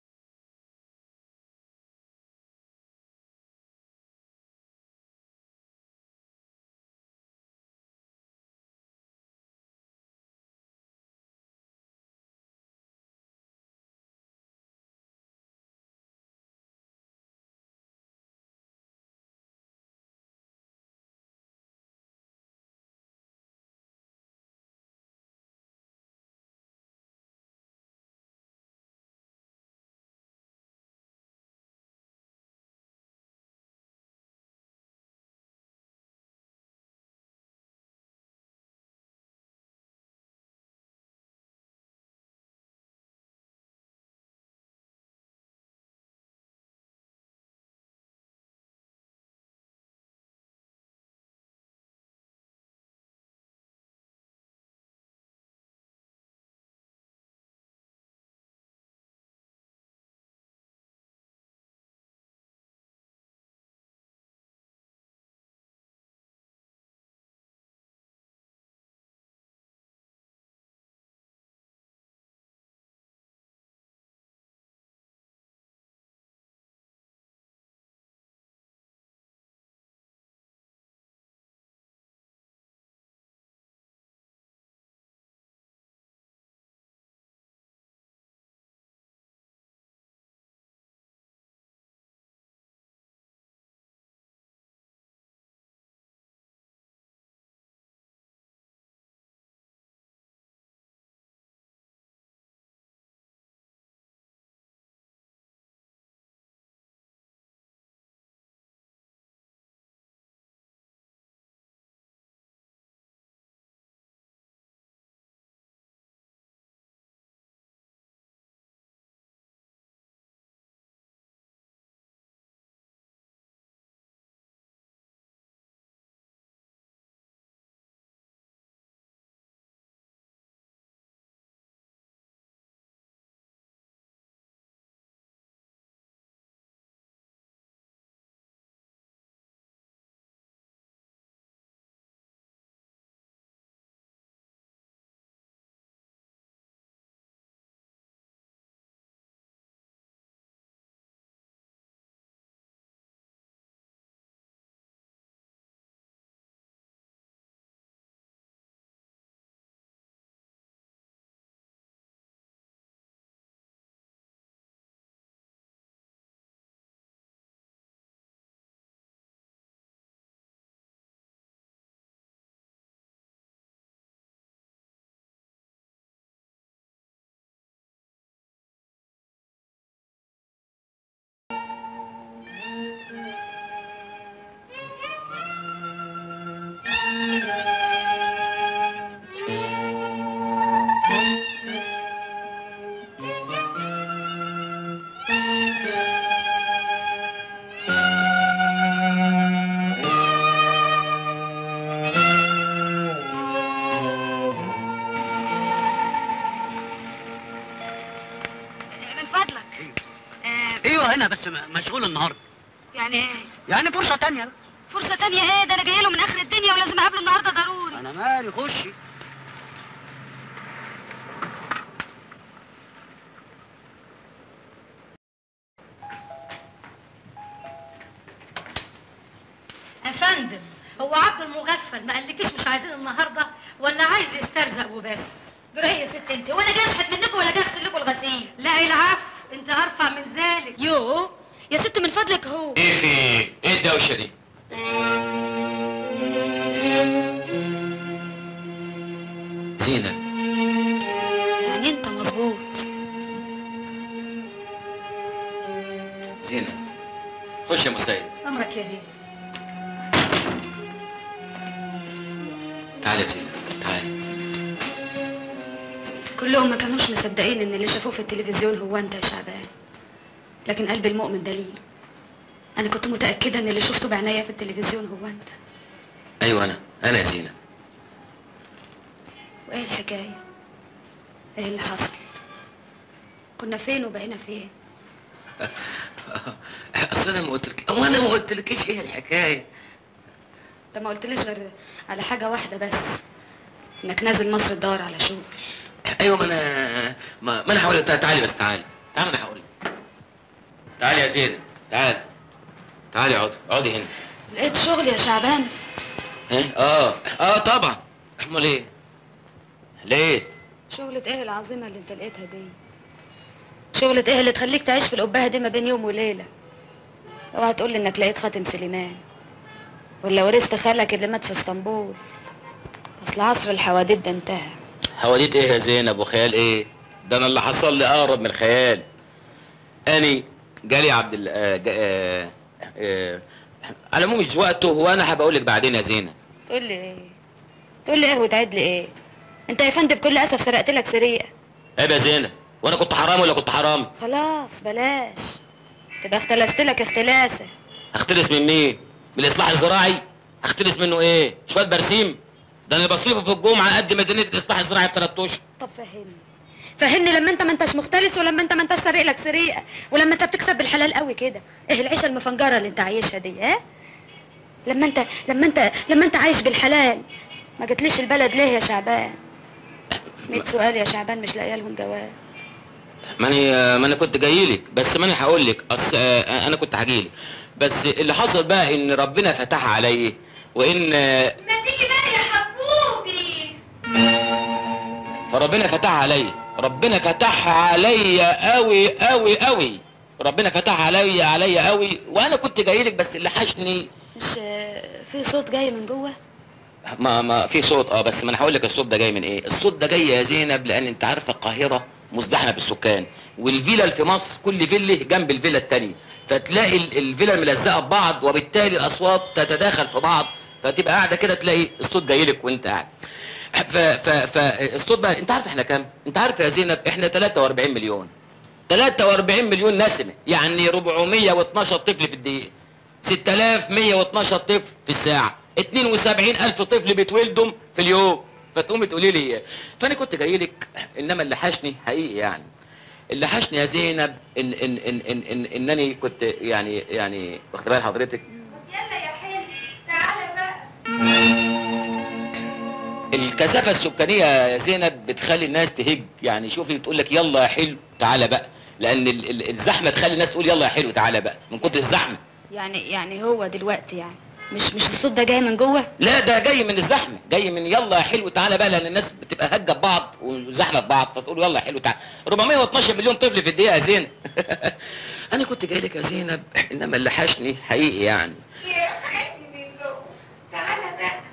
ايوه هنا بس م- مشغول النهارده يعني ايه يعني فرصه تانية بقى. فرصه تانية ايه ده انا جايه له من اخر الدنيا ولازم اقابله النهارده ضروري انا مالي خشي يا فندم هو عبد المغفل ما قالكيش مش عايزين النهارده ولا عايز يسترزق وبس جرى يا ست انت وانا جاي اشحت منكم ولا جاي اغسل لكم الغسيل لا العفو انت ارفع من ذلك يو يا ست من فضلك هو ايه في ايه؟ ايه الدوشه دي؟ زينب يعني انت مظبوط زينب خش يا مسيد امرك يا بيه تعالي يا زينب تعالي كلهم ما كانوش مصدقين ان اللي شافوه في التلفزيون هو انت يا شعبان لكن قلب المؤمن دليل انا كنت متاكده ان اللي شفته بعناية في التلفزيون هو انت ايوه انا انا يا زينب وايه الحكايه ايه اللي حصل كنا فين وبقينا فين اصل انا ما قلتلك هو انا ما قلتلكيش ايه الحكايه انت ما قلتليش غير على حاجه واحده بس انك نازل مصر تدور على شغل ايوه ما انا ما, ما انا هقول لك تعالي بس تعالي تعالي انا هقول لك تعالي يا زينب تعالي تعالي اقعدي اقعدي هنا لقيت شغل يا شعبان ايه اه اه طبعا امال ايه ليه شغلة ايه العظيمة اللي انت لقيتها دي شغلة ايه اللي تخليك تعيش في القبهة دي ما بين يوم وليلة اوعى تقول لي انك لقيت خاتم سليمان ولا ورثت خالك اللي مات في اسطنبول اصل عصر الحواديت ده انتهى حواديت ايه يا زينب وخيال ايه ده انا اللي حصل لي اقرب من الخيال اني جالي عبد ال آه جا- آه آه على العموم مش وقته وانا هبقول لك بعدين يا زينب تقول لي ايه تقول لي ايه وتعد لي ايه انت يا فندم بكل اسف سرقت لك سرقه عيب يا زينب وانا كنت حرام ولا كنت حرام خلاص بلاش تبقى اختلست لك اختلاسه هختلس من مين من الاصلاح الزراعي هختلس منه ايه شويه برسيم ده انا بصرفه في الجمعه قد ميزانيه الاصلاح الزراعي بثلاث اشهر طب فهمني فهمني لما انت ما انتش مختلس ولما انت ما انتش سارق لك سرقه ولما انت بتكسب بالحلال قوي كده ايه العيشه المفنجره اللي انت عايشها دي ها لما انت لما انت لما انت عايش بالحلال ما جتليش البلد ليه يا شعبان 100 سؤال يا شعبان مش لاقيه لهم جواب ما انا ما انا كنت جاي لك بس ما انا هقول لك اصل آه، انا كنت هاجي لك بس اللي حصل بقى ان ربنا فتح علي وان آه، ما تيجي بقى يا حبوبي فربنا فتح علي ربنا فتح علي قوي قوي قوي ربنا فتح علي علي قوي وانا كنت جاي لك بس اللي حشني مش آه، في صوت جاي من جوه ما ما في صوت اه بس ما انا هقول لك الصوت ده جاي من ايه الصوت ده جاي يا زينب لان انت عارفه القاهره مزدحمه بالسكان والفيلل في مصر كل فيله جنب الفيلا التانية فتلاقي ال- الفيلل ملزقه ببعض وبالتالي الاصوات تتداخل في بعض فتبقى قاعده كده تلاقي الصوت جاي لك وانت قاعد ف ف فالصوت بقى انت عارف احنا كام انت عارف يا زينب احنا 43 مليون 43 مليون نسمه يعني 412 طفل في الدقيقه 6112 طفل في الساعه 72 الف طفل بيتولدوا في اليوم فتقومي تقولي لي فانا كنت جاي لك انما اللي حشني حقيقي يعني اللي حشني يا زينب ان ان ان ان, إن انني كنت يعني يعني واخد بال حضرتك يلا يا حلو تعالى بقى الكثافه السكانيه يا زينب بتخلي الناس تهج يعني شوفي بتقول لك يلا يا حلو تعالى بقى لان ال- ال- الزحمه تخلي الناس تقول يلا يا حلو تعالى بقى من كتر الزحمه يعني يعني هو دلوقتي يعني مش مش الصوت ده جاي من جوه لا ده جاي من الزحمه جاي من يلا يا حلو تعالى بقى لان الناس بتبقى هجه ببعض وزحمه ببعض فتقول يلا يا حلو تعالى 412 مليون طفل في الدقيقه يا زينب انا كنت جاي لك يا زينب انما اللي حشني حقيقي يعني تعالى بقى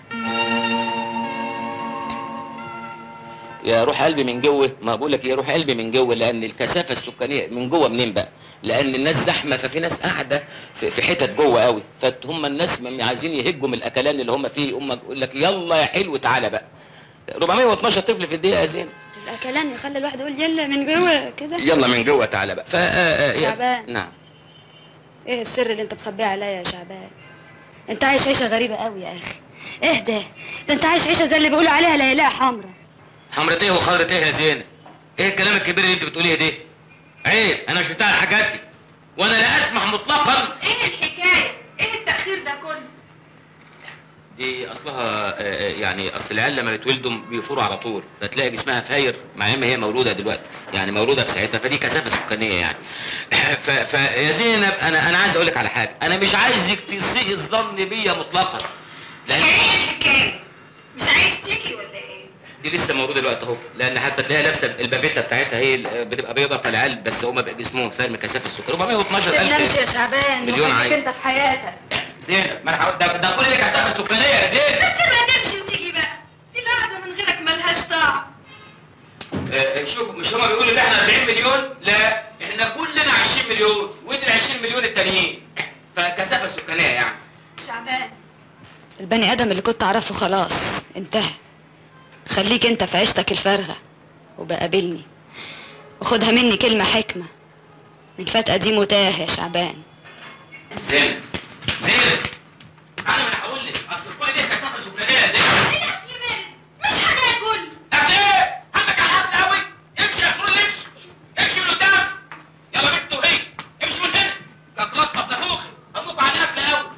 يا روح قلبي من جوه ما بقول لك يا روح قلبي من جوه لان الكثافه السكانيه من جوه منين بقى لان الناس زحمه ففي ناس قاعده في, في حتت جوه قوي فهم الناس م- عايزين يهجوا من الاكلان اللي هم فيه هم يقول لك يلا يا حلو تعالى بقى 412 طفل في الدقيقه يا زين الاكلان يخلي الواحد يقول يلا من جوه كده يلا من جوه تعالى بقى ف آه، آه، يا- شعبان. نعم ايه السر اللي انت مخبيه عليا يا شعبان انت عايش عيشه غريبه قوي يا اخي اهدى ده انت عايش عيشه زي اللي بيقولوا عليها ليلاء حمرا حمرة ايه وخضرة ايه يا زينب؟ ايه الكلام الكبير اللي انت بتقوليه ده؟ عيب انا مش بتاع الحاجات دي وانا لا اسمح مطلقا ايه الحكايه ايه التاخير ده كله دي اصلها آه، آه، يعني اصل العيال لما بيتولدوا بيفوروا على طول فتلاقي جسمها فاير مع ان هي مولوده دلوقتي يعني مولوده في ساعتها فدي كثافه سكانيه يعني ف... ف... يا زينب انا انا عايز اقول لك على حاجه انا مش عايزك تسيء الظن بيا مطلقا لان ايه الحكايه مش عايز تيجي ولا ايه دي لسه موجوده دلوقتي اهو لان حتى تلاقيها لابسه البافيتا بتاعتها هي ال- بتبقى بيضه فالعيال بس هم بقى جسمهم فاهم كثافه السكر 412 سيبنا الف امشي يا شعبان مليون وخليك عين. انت في حياتك زينب ما انا حاول- ده, ده كل دي كثافه سكانيه يا زينب ما تسيبها تمشي وتيجي بقى دي القعده من غيرك ملهاش طعم آه، شوف مش هما بيقولوا ان احنا 40 مليون لا احنا كلنا 20 مليون ودي ال 20 مليون التانيين فكثافه سكانيه يعني شعبان البني ادم اللي كنت اعرفه خلاص انتهى خليك انت في عيشتك الفارغه وبقابلني وخدها مني كلمه حكمه من فات قديم وتاه يا شعبان زينب زينب انا ما انا هقول لك اصل كل دي كثافه سكانيه يا زينب مش هناكل اكل ايه؟ عندك على الاكل قوي امشي يا كل امشي امشي من قدام يلا بنت وهي امشي من هنا كاكلات مطبخوخي همكوا على الاكل قوي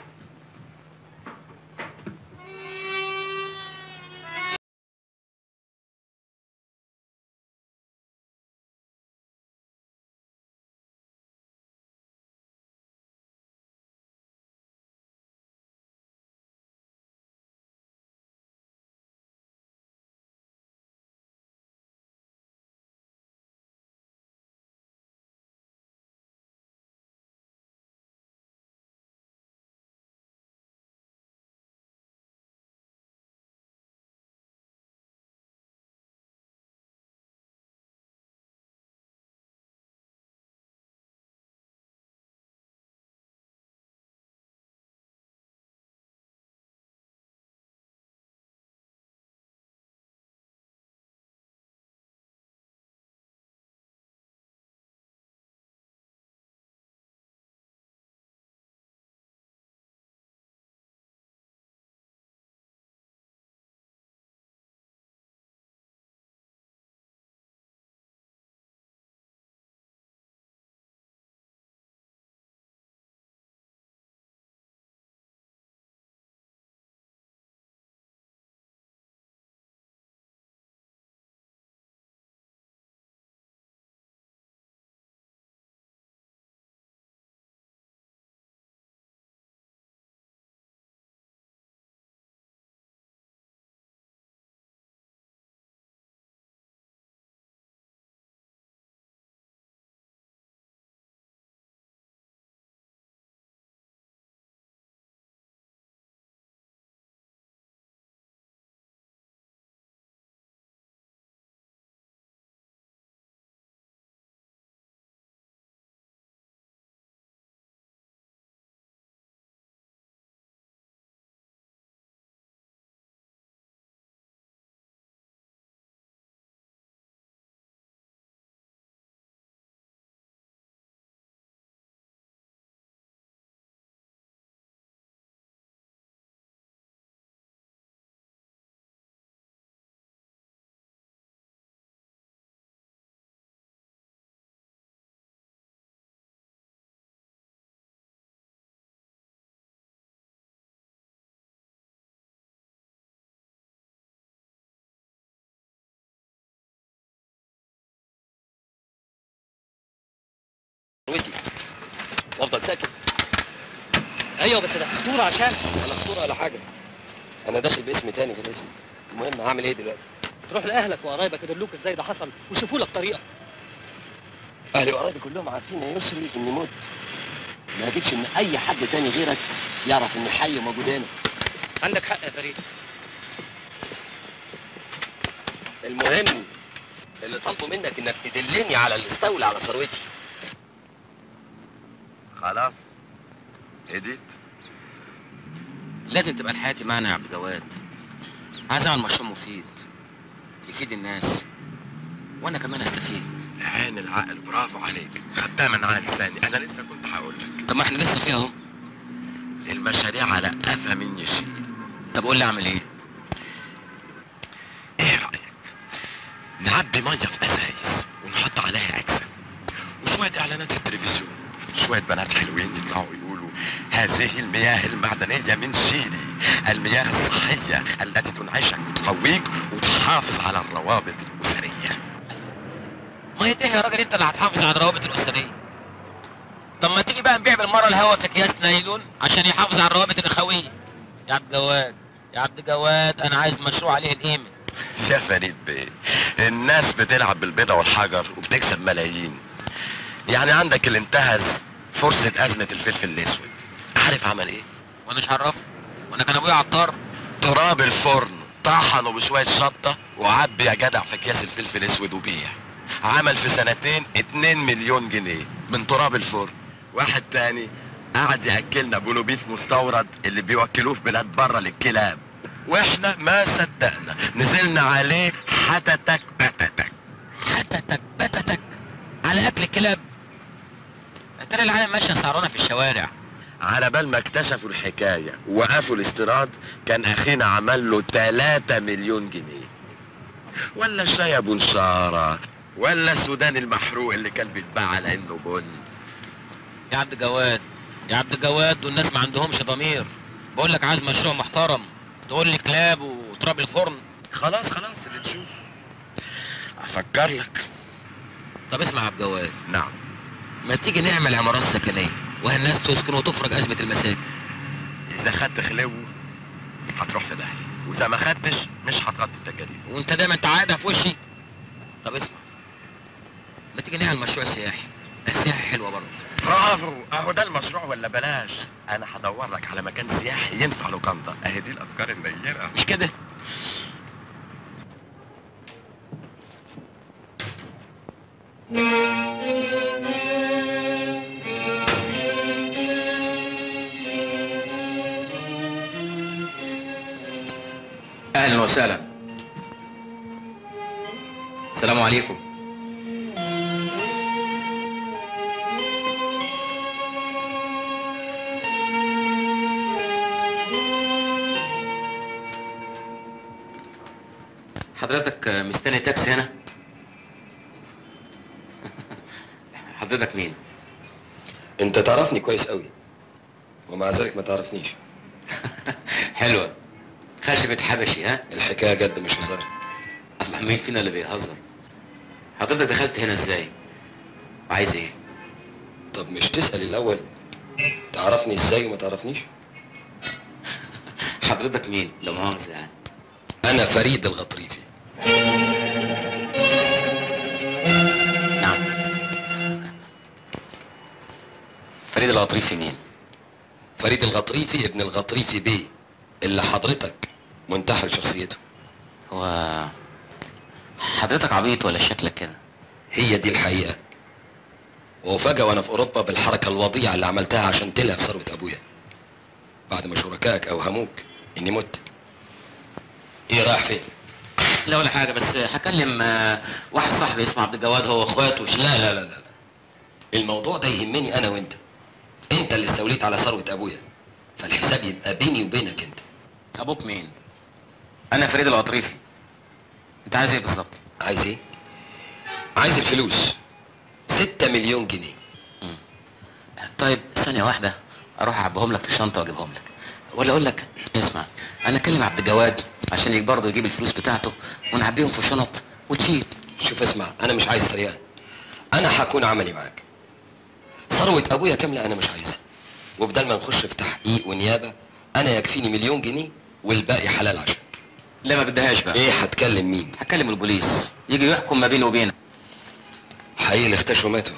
ودي وافضل ساكت ايوه بس ده خطوره عشان ولا خطوره ولا حاجه انا داخل باسم تاني غير اسمي المهم هعمل ايه دلوقتي تروح لاهلك وقرايبك يدلوك ازاي ده حصل ويشوفوا لك طريقه اهلي وقرايبي كلهم عارفين يا يسري اني مت ما اكيدش ان اي حد تاني غيرك يعرف اني حي وموجود هنا عندك حق يا فريد المهم اللي طالبه منك انك تدلني على اللي استولى على ثروتي خلاص هديت لازم تبقى حياتي معنا يا عبد الجواد عايز اعمل مشروع مفيد يفيد الناس وانا كمان استفيد عين العقل برافو عليك خدتها من على لساني انا لسه كنت هقول لك طب ما احنا لسه فيها اهو المشاريع على قفا مني شيء طب قول لي اعمل ايه ايه رايك نعبي ميه في ازايز ونحط عليها اجسام وشويه اعلانات في التلفزيون شويه بنات حلوين يطلعوا يقولوا هذه المياه المعدنيه من شيلي المياه الصحيه التي تنعشك وتقويك وتحافظ على الروابط الاسريه ميه ايه يا راجل انت اللي هتحافظ على الروابط الاسريه طب ما تيجي بقى نبيع بالمره الهوا في اكياس نايلون عشان يحافظ على الروابط الاخويه يا عبد جواد يا عبد جواد انا عايز مشروع عليه القيمه يا فريد بيه الناس بتلعب بالبيضة والحجر وبتكسب ملايين يعني عندك اللي انتهز فرصة أزمة الفلفل الأسود عارف عمل إيه؟ وانا مش عرفني وانا كان ابويا عطار تراب الفرن طحنه بشوية شطة وعبي يا جدع في أكياس الفلفل الأسود وبيع عمل في سنتين 2 مليون جنيه من تراب الفرن واحد تاني قعد ياكلنا بولو بيف مستورد اللي بيوكلوه في بلاد بره للكلاب واحنا ما صدقنا نزلنا عليه حتتك بتتك حتتك بتتك على اكل الكلاب ترى العالم ماشيه سعرانه في الشوارع على بال ما اكتشفوا الحكاية وقفوا الاستيراد كان أخينا عمل له 3 مليون جنيه ولا الشاي أبو نشارة ولا السودان المحروق اللي كان بيتباع على إنه بن يا عبد جواد يا عبد جواد دول الناس ما عندهمش ضمير بقول لك عايز مشروع محترم تقول لي كلاب وتراب الفرن خلاص خلاص اللي تشوفه أفكر لك طب اسمع يا عبد جواد نعم ما تيجي نعمل عمارات سكنيه والناس تسكن وتفرج ازمه المساكن إذا خدت خلو هتروح في داهية وإذا ما خدتش مش هتغطي التكاليف وانت دايما تعقدها في وشي طب اسمع ما تيجي نعمل مشروع سياحي السياحي حلوه برضه برافو اهو ده المشروع ولا بلاش انا هدور لك على مكان سياحي ينفع لوكاندا اهي دي الافكار النيره مش كده اهلا وسهلا السلام عليكم حضرتك مستني تاكسي هنا حضرتك مين انت تعرفني كويس قوي ومع ذلك ما تعرفنيش حلوه خشبة حبشي ها الحكايه جد مش هزار الله مين فينا اللي بيهزر حضرتك دخلت هنا ازاي وعايز ايه طب مش تسال الاول تعرفني ازاي وما تعرفنيش حضرتك مين لا مؤاخذه يعني انا فريد الغطريفي نعم فريد الغطريفي مين فريد الغطريفي ابن الغطريفي بيه اللي حضرتك منتحل شخصيته هو حضرتك عبيط ولا شكلك كده هي دي الحقيقه وفجأة وانا في اوروبا بالحركه الوضيعه اللي عملتها عشان تلهف ثروه ابويا بعد ما شركائك اوهموك اني مت ايه رايح فين لا ولا حاجه بس هكلم آه، واحد صاحبي اسمه عبد الجواد هو واخواته وش- لا لا لا لا الموضوع ده يهمني انا وانت انت اللي استوليت على ثروه ابويا فالحساب يبقى بيني وبينك انت ابوك مين انا فريد القطريفي انت عايز ايه بالظبط عايز ايه عايز الفلوس ستة مليون جنيه طيب ثانيه واحده اروح اعبيهم لك في الشنطه واجيبهم لك ولا اقول لك اسمع انا اكلم عبد الجواد عشان يجي برضه يجيب الفلوس بتاعته ونعبيهم في شنط وتشيل شوف اسمع انا مش عايز طريقه انا هكون عملي معاك ثروه ابويا كامله انا مش عايزها وبدل ما نخش في تحقيق ونيابه انا يكفيني مليون جنيه والباقي حلال عشان لا ما بدهاش بقى ايه هتكلم مين هكلم البوليس يجي يحكم ما بيني وبينك حقيقي اللي اختشوا ماتوا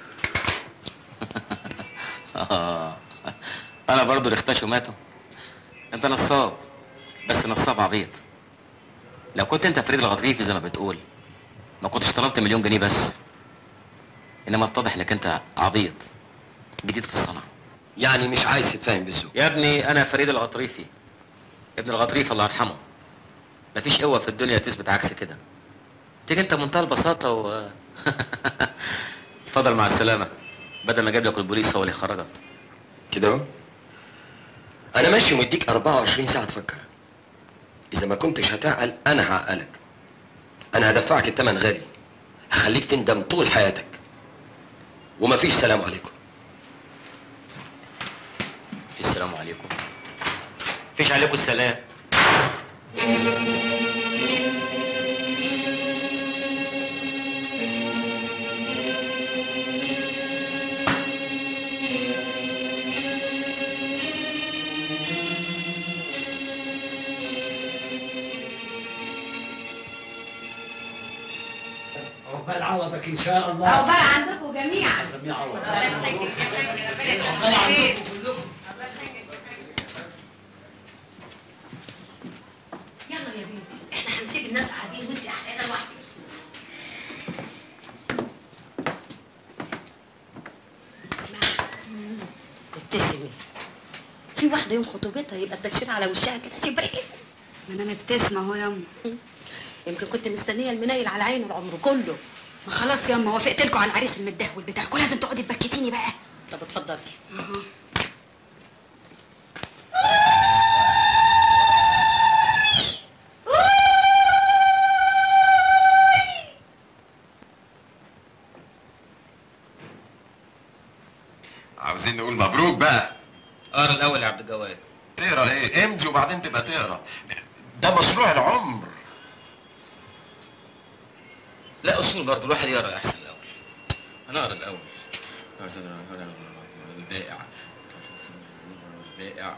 آه. انا برضه اللي اختشوا ماتوا انت نصاب بس نصاب عبيط لو كنت انت فريد الغطريفي زي ما بتقول ما كنتش طلبت مليون جنيه بس انما اتضح انك انت عبيط جديد في الصنعه يعني مش عايز تتفاهم بالذوق يا ابني انا فريد الغطريفي ابن الغطريف الله يرحمه مفيش قوه في الدنيا تثبت عكس كده تيجي انت بمنتهى البساطه و اتفضل مع السلامه بدل ما اجيب لك البوليس هو اللي يخرجك كده اهو انا ماشي ومديك 24 ساعه تفكر اذا ما كنتش هتعقل انا هعقلك انا هدفعك الثمن غالي هخليك تندم طول حياتك ومفيش سلام عليكم السلام عليكم فيش عليكم السلام عقبال عوضك ان شاء الله عقبال عندكم جميعا سميع عوض يلا يا بنتي احنا هنسيب الناس قاعدين وانت قاعده لوحدك اسمعي ابتسمي في واحده يوم خطوبتها يبقى التكشير على وشها كده شبرقي ما انا مبتسمه اهو ياما يمكن كنت مستنيه المنيل على عينه العمر كله ما خلاص ياما وافقت لكم على العريس المدهول بتاعكم لازم تقعدي تبكتيني بقى طب اتفضلي اهو عاوزين نقول مبروك بقى اقرا الاول يا عبد الجواد تقرا ايه امضي وبعدين تبقى تقرا ده مشروع العمر لا اصول برضه الواحد يقرا احسن الاول انا اقرا الاول البائع البائع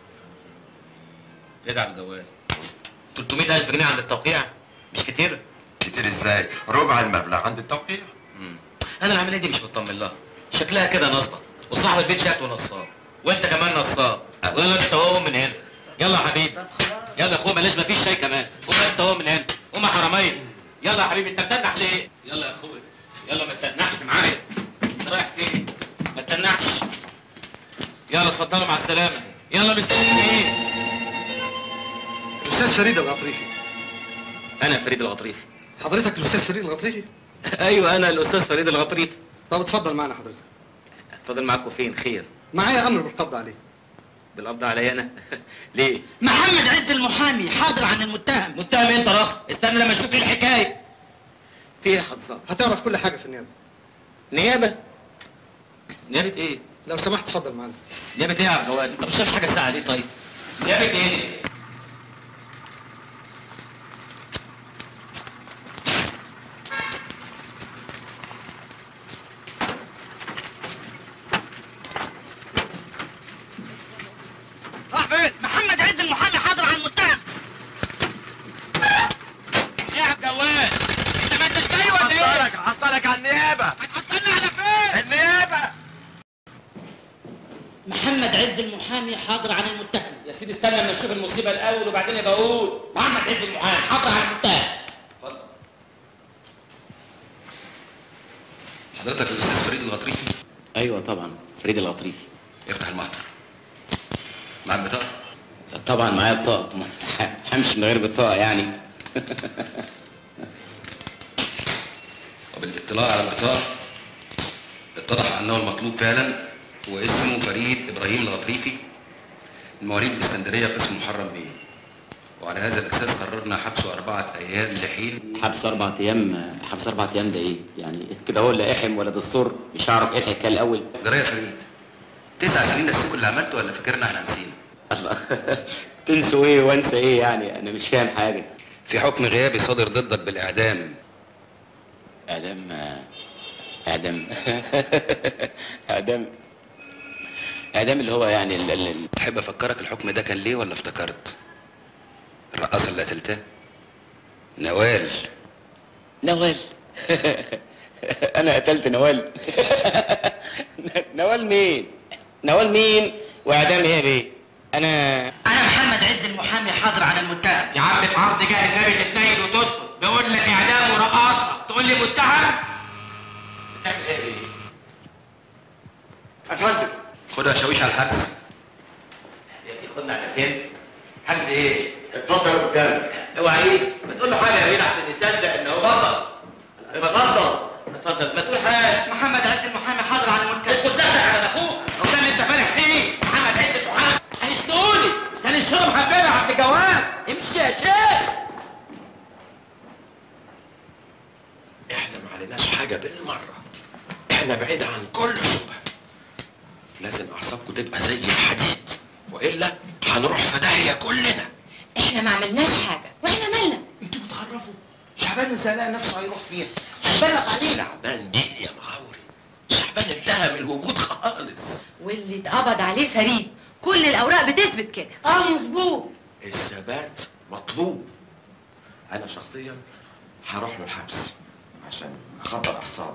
ايه ده يا عبد الجواد 300000 جنيه عند التوقيع مش كتير كتير ازاي ربع المبلغ عند التوقيع انا العمليه دي مش مطمن لها شكلها كده نصبه وصاحب البيت شكله نصاب وانت كمان نصاب ويلا انت هو من هنا يلا يا حبيبي يلا يا اخويا بلاش مفيش شاي كمان قوم انت هو من هنا قوم يا حراميه يلا يا حبيبي انت بتنح ليه يلا يا اخويا يلا ما تنحش معايا انت رايح فين ما تنحش يلا اتفضلوا مع السلامه يلا مستنيين ايه الاستاذ فريد الغطريفي انا فريد الغطريفي حضرتك الاستاذ فريد الغطريفي ايوه انا الاستاذ فريد الغطريفي طب اتفضل معنا حضرتك اتفضل معاكم فين خير معايا امر بالقبض عليه بالقبض عليا انا ليه محمد عز المحامي حاضر عن المتهم متهم انت رخ استنى لما اشوف ايه الحكايه في ايه يا حضرتك هتعرف كل حاجه في النيابه نيابه نيابه ايه لو سمحت اتفضل معنا نيابه ايه يا عبد الجواد انت مش شايف حاجه ساعه ليه طيب نيابه ايه راح فين محمد عز المحامي حاضر عن المتهم ايه يا عبد الجواد انت ما انتش جاي ولا ايه هحصلك هحصلك على النيابه هتحصلني على فين النيابه محمد عز المحامي حاضر عن المتهم يا سيدي استنى لما اشوف المصيبه الاول وبعدين ابقى اقول محمد عز المحامي حاضر عن المتهم حضرتك الاستاذ فريد الغطريفي ايوه طبعا فريد الغطريفي افتح المحضر معاك بطاقه طبعا معايا بطاقه ما همشي من غير بطاقه يعني وبالاطلاع على البطاقه اتضح انه المطلوب فعلا هو اسمه فريد ابراهيم الغطريفي من مواليد الاسكندريه قسم محرم بيه وعلى هذا الاساس قررنا حبسه اربعه ايام لحين حبس اربع ايام حبس اربع ايام ده ايه يعني كده هو لا احم ولا دستور مش هعرف ايه الحكايه الاول جرايه يا فريد تسع سنين نسيكوا اللي عملته ولا فاكرنا احنا نسينا الله تنسوا ايه وانسى ايه يعني انا مش فاهم حاجه في حكم غيابي صادر ضدك بالاعدام اعدام اعدام اعدام اعدام اللي هو يعني ال- ال- ال- تحب افكرك الحكم ده كان ليه ولا افتكرت الرقاصه اللي قتلتها نوال نوال انا قتلت نوال نوال مين نوال مين واعدام ايه بيه انا انا محمد عز المحامي حاضر عن المتهم يا عم في عرض جاه النبي تتنيل وتسكت بقول لك اعدام ورقاصه تقول لي متهم بتعمل ايه بيه افندم خدها شاويش على الحبس يا ابني خدنا على فين حجز ايه اتفضل قدام اوعى ايه ما تقول له حاجه يا بيه احسن يصدق ان هو اتفضل اتفضل اتفضل ما تقول حاجه محمد عز المحامي حاضر عن المتهم اسكت ده على اخوك هو ده اللي انت فالح فيه محمد عز المحامي هيشتقولي كان الشرب حبيبي يا عبد الجواد امشي يا شيخ احنا ما عليناش حاجه بالمره احنا بعيد عن كل شبهه لازم اعصابكم تبقى زي الحديد والا هنروح في داهيه كلنا احنا ما عملناش حاجه واحنا مالنا انتوا بتخرفوا شعبان ازاي لقى نفسه هيروح فيها هيبلغ علينا شعبان ايه يا مغاوري شعبان انتهى من الوجود خالص واللي اتقبض عليه فريد كل الاوراق بتثبت كده اه مظبوط الثبات مطلوب انا شخصيا هروح له الحبس عشان اخطر اعصابه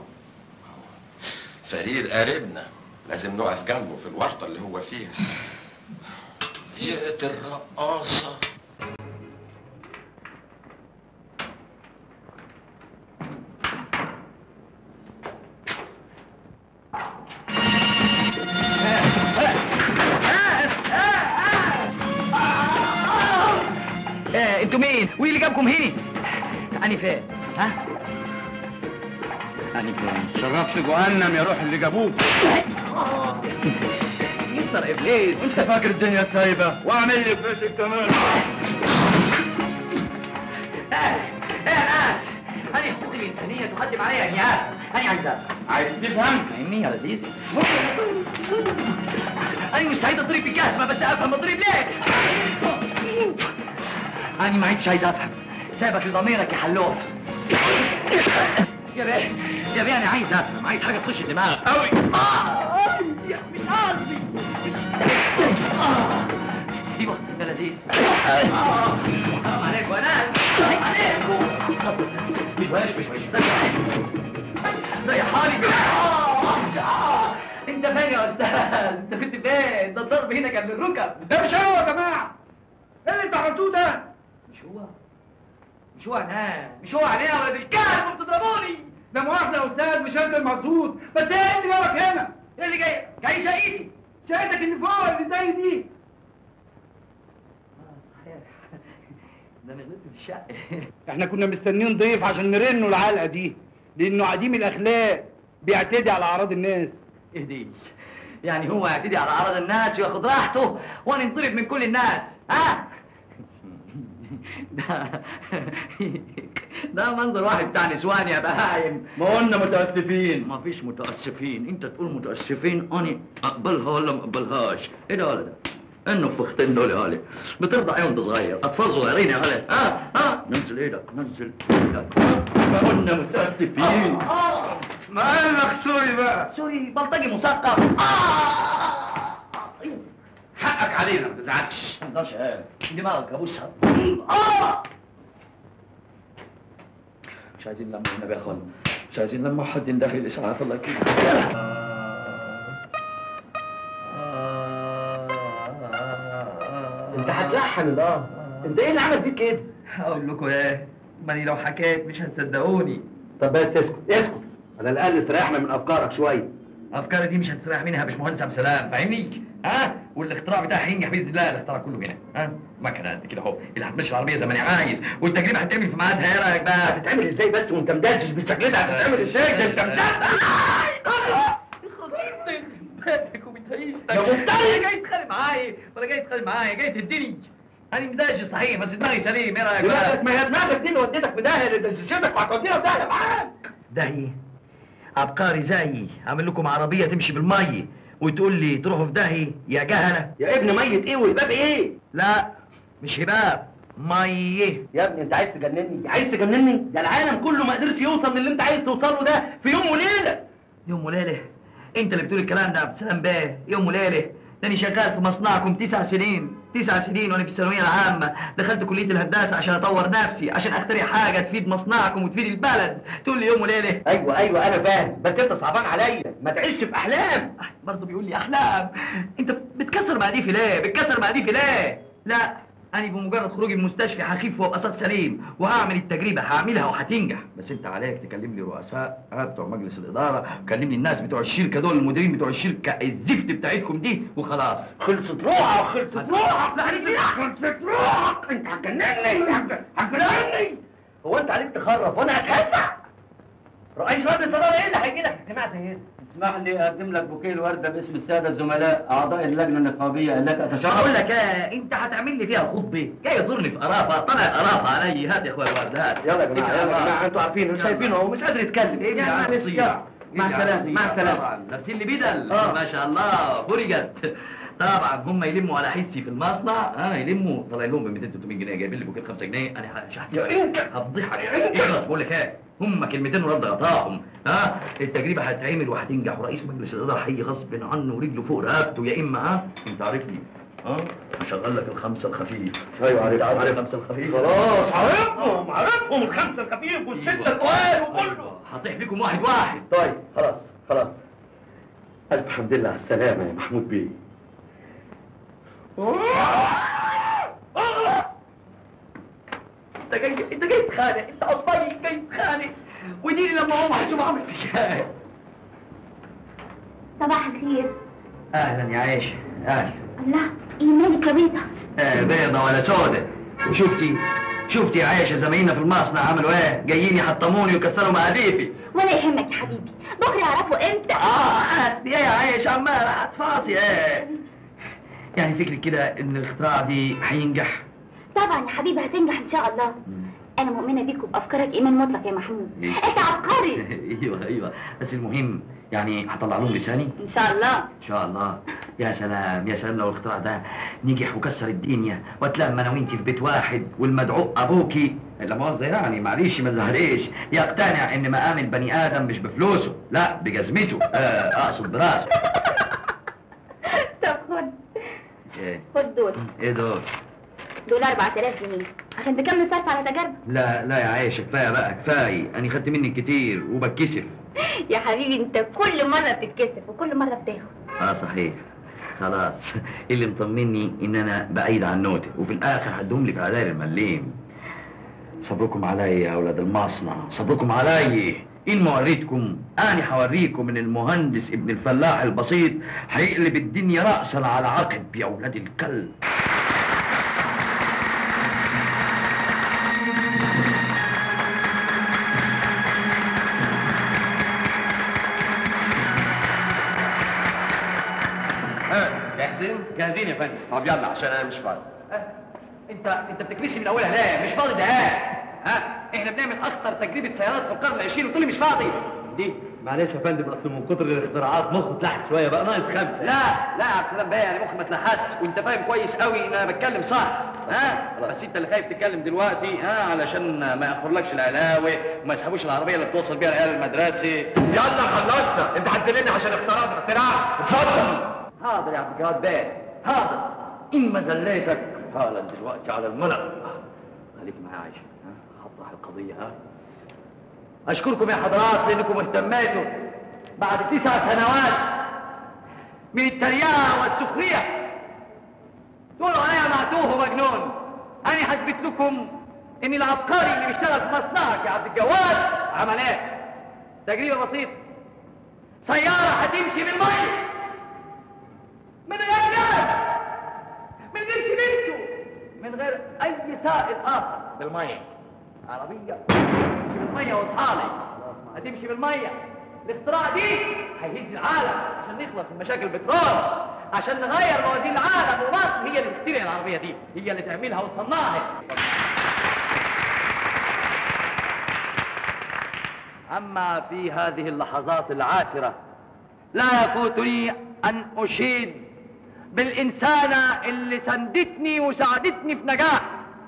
فريد قريبنا لازم نقف جنبه في الورطه اللي هو فيها زيقة الرقاصة ايه انتوا مين؟ وايه اللي جابكم هنا؟ أني فين؟ ها؟ أني فين؟ شرفت جهنم يا روح اللي جابوك مستر ابليس انت فاكر الدنيا سايبه واعمل لي فاتك كمان ايه يا ناس؟ أنا حقوقي الإنسانية تقدم علي أنياب أنا عايز أفهم عايز تفهم؟ فاهمني يا لذيذ؟ أنا مستعد أضرب بجزمة بس أفهم أضرب ليه؟ أنا ما عدتش عايز أفهم سابك لضميرك يا حلوف يا بيه يا بيه أنا عايز أفهم عايز حاجة تخش الدماغ أوي آه مش قصدي آه. ايوه يا لذيذ آه. حرام عليكم يا ناس حرام عليكم مش وش مش وش ضيع حالي آه. آه. انت فين يا استاذ انت كنت فين ده الضرب هنا كان للركب ده مش هو يا جماعه ايه اللي انتوا عملتوه ده؟ مش هو مش هو عنان مش هو عنان ولا بالكلب وبتضربوني ده مؤاخذه يا استاذ مش انت المقصود بس ايه اللي جابك هنا؟ ايه اللي جاي؟ جاي شقيتي شقتك اللي فوق اللي زي دي ده انا غلطت في الشقه احنا كنا مستنيين ضيف عشان نرنه العلقه دي لانه عديم الاخلاق بيعتدي على اعراض الناس ايه دي؟ يعني هو يعتدي على اعراض الناس وياخد راحته وانا انضرب من كل الناس ها؟ ده ده منظر واحد بتاع نسوان يا بهايم ما قلنا متاسفين ما فيش متاسفين انت تقول متاسفين انا اقبلها ولا ما اقبلهاش ايه ده ولا ده انه فختين دول يا هالي بترضع ايه وانت صغير اطفال صغيرين يا هالي ها ها نزل ايدك نزل ايدك ما قلنا متاسفين اه ما قال لك سوري بقى سوري بلطجي مثقف حقك علينا ما تزعلش ما تقدرش ايه دماغك ابوسها اه مش عايزين لما النبي يا اخوان مش عايزين لما حد يندهي الاسعاف الله يكرمك انت هتلحن الاه انت ايه اللي عمل فيك كده؟ هقول لكم ايه ماني لو حكيت مش هتصدقوني طب بس اسكت اسكت على الاقل استريحنا من افكارك شويه افكاري دي مش هتستريح منها يا باشمهندس عبد السلام فاهمني ها والاختراع بتاعي هينجح باذن الله الاختراع كله هنا ها مكنه قد كده اهو اللي هتمشي العربيه زي ما انا عايز والتجربه هتتعمل في ميعادها ايه رايك بقى هتتعمل ازاي بس وانت مدلدش بالشكل ده هتتعمل ازاي ده انت مدلدش بيتك وبتعيش يا مفتري! جاي تتخانق معايا ولا جاي تتخانق معايا جاي تديني انا مداش صحيح بس دماغي سليم ايه رايك دماغك بقى ما هي دماغك دي اللي وديتك في داهيه اللي دشتك وهتودينا في داهيه معاك داهية عبقري زيي عامل لكم عربية تمشي بالمية وتقول لي تروحوا في داهية يا جهلة يا ابني ميت ايه والباب ايه؟ لا مش هباب مية يا ابني انت عايز تجنني عايز تجنني ده العالم كله ما قدرش يوصل للي انت عايز توصل له ده في يوم وليله يوم وليلة انت اللي بتقول الكلام ده يا عبد السلام بيه يوم وليلة تاني شغال في مصنعكم تسع سنين تسع سنين وانا في الثانويه العامه دخلت كليه الهندسه عشان اطور نفسي عشان اخترع حاجه تفيد مصنعكم وتفيد البلد تقول لي يوم وليله ايوه ايوه انا فاهم بس انت صعبان عليا ما تعيش في احلام برضه بيقول لي احلام انت بتكسر مقاديفي ليه بتكسر مقاديفي ليه لا انا بمجرد خروجي من المستشفى هخف وابقى صوت سليم وهعمل التجربه هعملها وهتنجح بس انت عليك تكلم لي رؤساء آه، بتوع مجلس الاداره وكلم لي الناس بتوع الشركه دول المديرين بتوع الشركه الزفت بتاعتكم دي وخلاص خلصت روحك خلصت روحك لا خلصت خلصت روحك انت هتجنني هتجنني هو انت عليك تخرف وانا هتهزع رئيس مجلس الاداره ايه اللي هيجي لك اجتماع زي ده؟ اسمح لي اقدم لك بوكيه الورده باسم الساده الزملاء اعضاء اللجنه النقابيه التي اتشرف اقول لك ايه انت هتعمل لي فيها خطبه جاي تزورني في قرافه طلع قرافه علي هات يا اخويا الورد هات يلا يا جماعه يلا يا جماعه انتوا عارفين انتوا شايفينه هو مش قادر يتكلم ايه يا يا يلا. مع السلامه مع السلامه لابسين لي بدل آه. ما شاء الله فرجت طبعا هم يلموا على حسي في المصنع ها يلموا طلع لهم ب 200 300 جنيه جايبين لي بوكيه 5 جنيه انا شحتي هفضيحه اخلص بقول لك ايه هم كلمتين ورد غطاهم ها التجربه هتتعمل وهتنجح ورئيس مجلس الاداره هيجي غصب عنه ورجله فوق رقبته يا اما ها انت عارفني ها هشغل لك الخمسه الخفيف ايوه عارف عارف الخمسه الخفيف خلاص عارفهم عارفهم الخمسه الخفيف والسته الطوال وكله هطيح بيكم واحد واحد طيب خلاص خلاص الف حمد لله على السلامه يا محمود بيه انت جاي انت جاي تخانق انت عصبي جاي تخانق وديني لما اقوم هشوف اعمل فيك ايه صباح الخير اهلا يا عيشه اهلا الله ايه مالك يا بيضة آه بيضة ولا سودة وشفتي شفتي يا عايشة زمايلنا في المصنع عملوا ايه؟ جايين يحطموني ويكسروا مقاديفي ولا يهمك يا حبيبي بكره يعرفوا امتى اه حسبي ايه يا عايشة عمال هتفاصي ايه يعني فكرك كده ان الاختراع دي هينجح طبعا يا حبيبي هتنجح ان شاء الله انا مؤمنه بيك وبافكارك ايمان مطلق يا محمود إيه؟ انت عبقري ايوه ايوه بس المهم يعني هطلع لهم لساني ان شاء الله ان شاء الله يا سلام يا سلام لو الاختراع ده نجح وكسر الدنيا واتلم انا وانت في بيت واحد والمدعو ابوكي لا مؤاخذه يعني معلش ما تزعليش يقتنع ان مقام البني ادم مش بفلوسه لا بجزمته آه اقصد براسه طب خد ايه خد دول ايه دول دول 4000 جنيه عشان تكمل صرف على تجاربك لا لا يا عايشه كفايه بقى كفايه انا خدت منك كتير وبتكسف يا حبيبي انت كل مره بتتكسف وكل مره بتاخد اه صحيح خلاص اللي مطمني ان انا بعيد عن نوتي وفي الاخر هديهم لك على داير المليم صبركم عليا يا اولاد المصنع صبركم عليا ان ما وريتكم انا هوريكم ان المهندس ابن الفلاح البسيط هيقلب الدنيا راسا على عقب يا اولاد الكلب جاهزين؟ جاهزين يا فندم طب يلا عشان انا مش فاضي انت انت بتكبسي من اولها ليه مش فاضي ده ها احنا بنعمل اخطر تجربه سيارات في القرن العشرين وتقولي مش فاضي دي معلش يا فندم اصل من كتر الاختراعات مخه اتلحق شويه بقى ناقص خمسه لا لا يا عبد السلام بيه يعني مخي ما اتلحس وانت فاهم كويس قوي ان انا بتكلم صح ها بس انت اللي خايف تتكلم دلوقتي ها علشان ما ياخرلكش العلاوي وما يسحبوش العربيه اللي بتوصل بيها العيال المدرسه يلا خلصنا انت هتذلني عشان اخترعت اختراع اتفضل حاضر يا عبد الجواد بيه حاضر ان ما زليتك حالا دلوقتي على الملأ خليك معايا عايشه ها هطرح القضيه ها اشكركم يا حضرات لانكم اهتميتوا بعد تسع سنوات من التريقه والسخريه تقولوا عليا معتوه ومجنون انا هثبت لكم ان العبقري اللي بيشتغل في مصنعك يا عبد الجواد عمل ايه تجربه بسيطه سياره هتمشي بالميه من غير جبل من غير سمنتو من غير اي سائل اخر بالميه عربيه تمشي بالميه واصحابي هتمشي بالميه الاختراع دي هيهز العالم عشان نخلص من مشاكل البترول عشان نغير موازين العالم ومصر هي اللي تخترع العربيه دي هي اللي تعملها وتصنعها اما في هذه اللحظات العاسره لا يفوتني ان اشيد بالإنسانة اللي سندتني وساعدتني في نجاح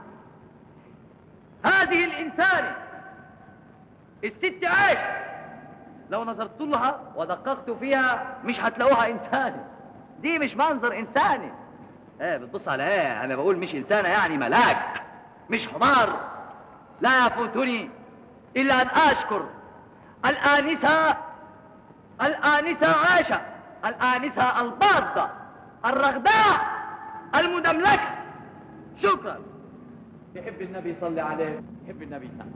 هذه الإنسانة الست عائشة لو نظرت لها ودققت فيها مش هتلاقوها إنسانة دي مش منظر إنساني ايه بتبص على ايه انا بقول مش إنسانة يعني ملاك مش حمار لا يفوتني إلا أن أشكر الآنسة الآنسة عائشة الآنسة الباردة الرغداء المدملكة شكرا يحب النبي صلي عليه يحب النبي صلي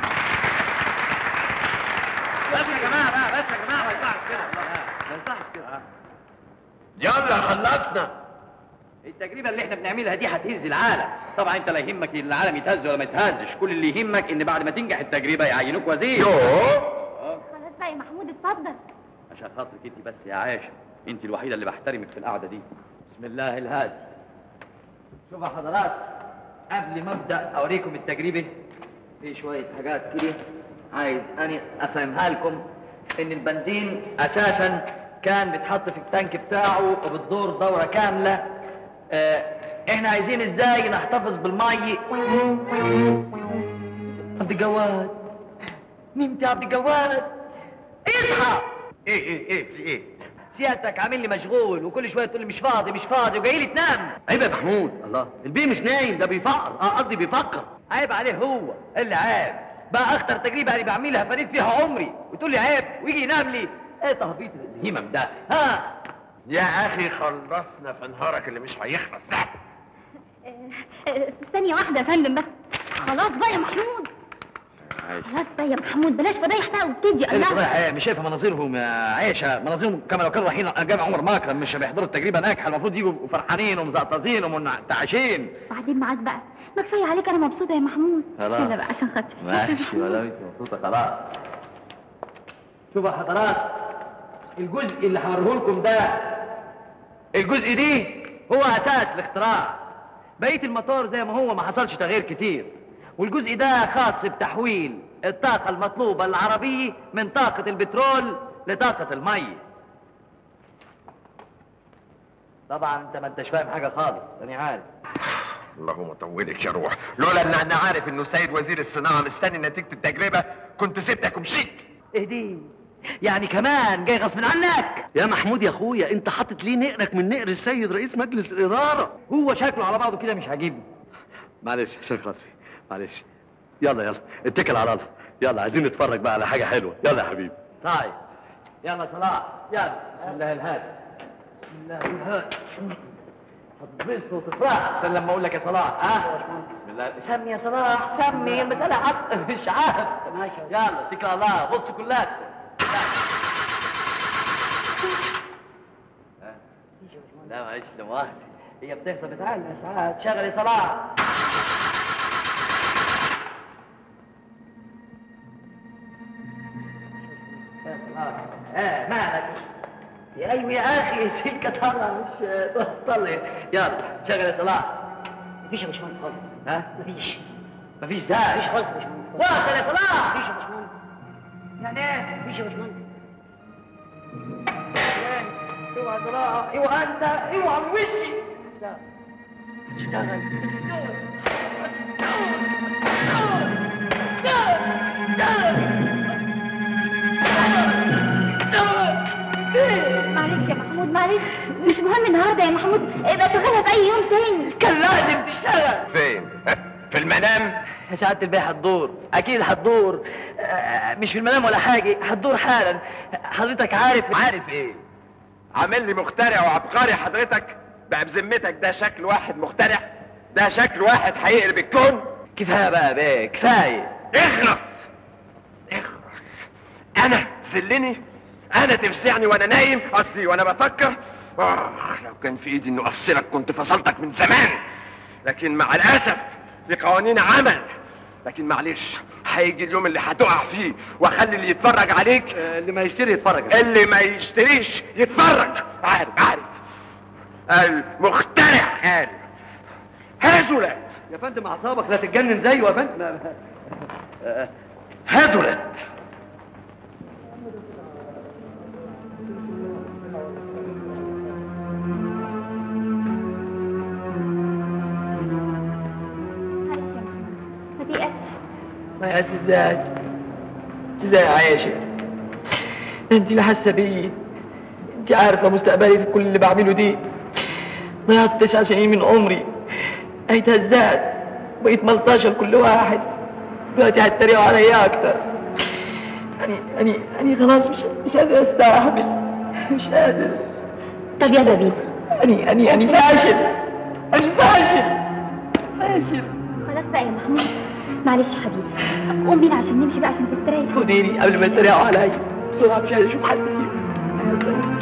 بس يا جماعة بقى بس يا جماعة ما ينفعش كده ما ينفعش كده يلا خلصنا التجربة اللي احنا بنعملها دي هتهز العالم طبعا انت لا يهمك العالم يتهز ولا ما يتهزش كل اللي يهمك ان بعد ما تنجح التجربة يعينوك وزير يوه خلاص بقى يا محمود اتفضل عشان خاطرك انت بس يا عائشة انت الوحيدة اللي بحترمك في القعدة دي بسم الله الهادي شوفوا يا حضرات قبل ما ابدا اوريكم التجربة في شوية حاجات كده عايز اني افهمها لكم ان البنزين اساسا كان بيتحط في التانك بتاعه وبتدور دورة كاملة آه احنا عايزين ازاي نحتفظ بالمي عبد الجواد نمت يا عبد الجواد اصحى ايه ايه ايه في ايه سيادتك عامل لي مشغول وكل شويه تقول لي مش فاضي مش فاضي وجاي لي تنام عيب يا محمود الله البيه مش نايم ده بيفقر اه قصدي بيفكر عيب عليه هو اللي عيب بقى اخطر تجربه انا بعملها فريد فيها عمري وتقول لي عيب ويجي ينام لي ايه تهبيط الهمم ده ها يا اخي خلصنا في نهارك اللي مش هيخلص ده ثانية واحدة يا فندم بس خلاص بقى يا محمود خلاص بقى يا محمود بلاش فضايح بقى وابتدي اللي الله رايح ايه مش شايفه مناظرهم يا عيشه مناظرهم كما لو كانوا رايحين جامع عمر مكرم مش بيحضروا التجربه ناجحه المفروض يجوا فرحانين ومزقططين ومنتعشين بعدين معاك بقى ما كفاية عليك أنا مبسوطة يا محمود خلاص. يلا بقى عشان خاطري ماشي ولا انت مبسوطه خلاص شوفوا يا حضرات الجزء اللي هوريه لكم ده الجزء دي هو اساس الاختراع بقيه الموتور زي ما هو ما حصلش تغيير كتير والجزء ده خاص بتحويل الطاقه المطلوبه للعربيه من طاقه البترول لطاقه المي طبعا انت ما انتش فاهم حاجه خالص انا عارف اللهم طولك يا روح لولا ان انا عارف انه سيد وزير الصناعه مستني نتيجه التجربه كنت سبتك ومشيت اهدي يعني كمان جاي غصب عنك يا محمود يا اخويا انت حاطط ليه نقرك من نقر السيد رئيس مجلس الاداره هو شكله على بعضه كده مش عاجبني معلش عشان خاطري معلش يلا يلا اتكل على الله يلا عايزين نتفرج بقى على حاجه حلوه يلا يا حبيبي طيب يلا صلاح يلا بسم الله الهادي بسم الله الهادي هتتبسط وتفرح عشان لما اقول لك يا صلاح ها بسم الله سمي يا صلاح سمي المساله عطف مش عارف ماشي يلا اتكل على الله بص كلات لا معلش لا مؤاخذة هي بتحصل بتعلم ساعات شغل يا صلاح يا صلاح اه مالك يا ايوه يا اخي سلكة طالعة مش طلع يلا شغل يا صلاح مفيش يا باشمهندس خالص ها مفيش مفيش زهق مفيش خالص يا باشمهندس واصل يا صلاح مفيش يا باشمهندس يعني ايه مفيش يا باشمهندس اوعى يا صلاح اوعى انت اوعى من وشي لا اشتغل معلش يا محمود معلش مش مهم النهارده يا محمود ابقى شغلها في أي يوم تاني كان لازم تشتغل فين في المنام يا سعادة البيه هتدور أكيد هتدور آه، مش في المنام ولا حاجة هتدور حالا حضرتك عارف عارف ايه عامل لي مخترع وعبقري حضرتك بقى بذمتك ده شكل واحد مخترع ده شكل واحد هيقلب الكون كفاية بقى يا بيه كفاية اخرس اخرس انا تذلني انا تفزعني وانا نايم قصدي وانا بفكر اخ لو كان في ايدي انه افصلك كنت فصلتك من زمان لكن مع الاسف في قوانين عمل لكن معلش هيجي اليوم اللي هتقع فيه واخلي اللي يتفرج عليك اللي ما يشتري يتفرج اللي ما يشتريش يتفرج عارف عارف المخترع قال هزلت يا فندم أعصابك لا تتجنن زيه يا فندم لا، لا. آه، هزلت ما تيأسش ما يا ازاي ازاي يا عايشة انت اللي حاسة بيه انت عارفة مستقبلي في كل اللي بعمله دي ضيعت تسع سنين من عمري اتهزأت بقيت ملطشة لكل واحد دلوقتي هيتريقوا عليا اكتر يعني يعني يعني خلاص مش مش قادر استحمل مش قادر طب يلا بينا يعني يعني يعني فاشل انا فاشل فاشل خلاص بقى يا محمود معلش يا حبيبي قوم بينا عشان نمشي بقى عشان تستريح خديني قبل ما يتريقوا عليا بسرعة مش عايز اشوف حد فيهم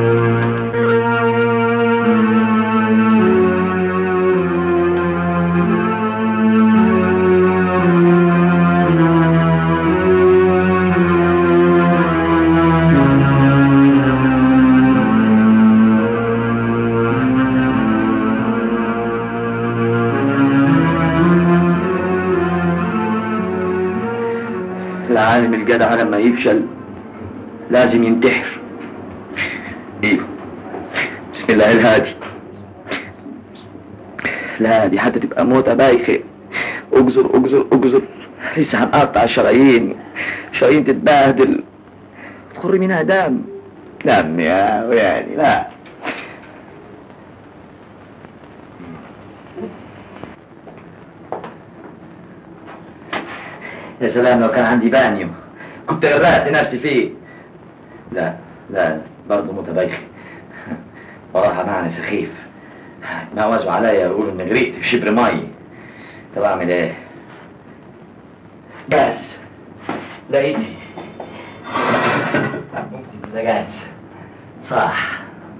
Thank العالم الجدع لما يفشل لازم ينتحر ايوه بسم الله الهادي لا دي حتى تبقى موتة بايخة اجزر اجزر اجزر لسه هنقطع الشرايين شرايين تتبهدل تخر منها دم دم يا يعني لا يا سلام لو كان عندي بانيو كنت غرقت نفسي فيه لا لا برضه متبايخ وراها معنى سخيف ما وزوا عليا يقولوا اني غرقت في شبر مي طب اعمل ايه بس لقيتي ده جاز صح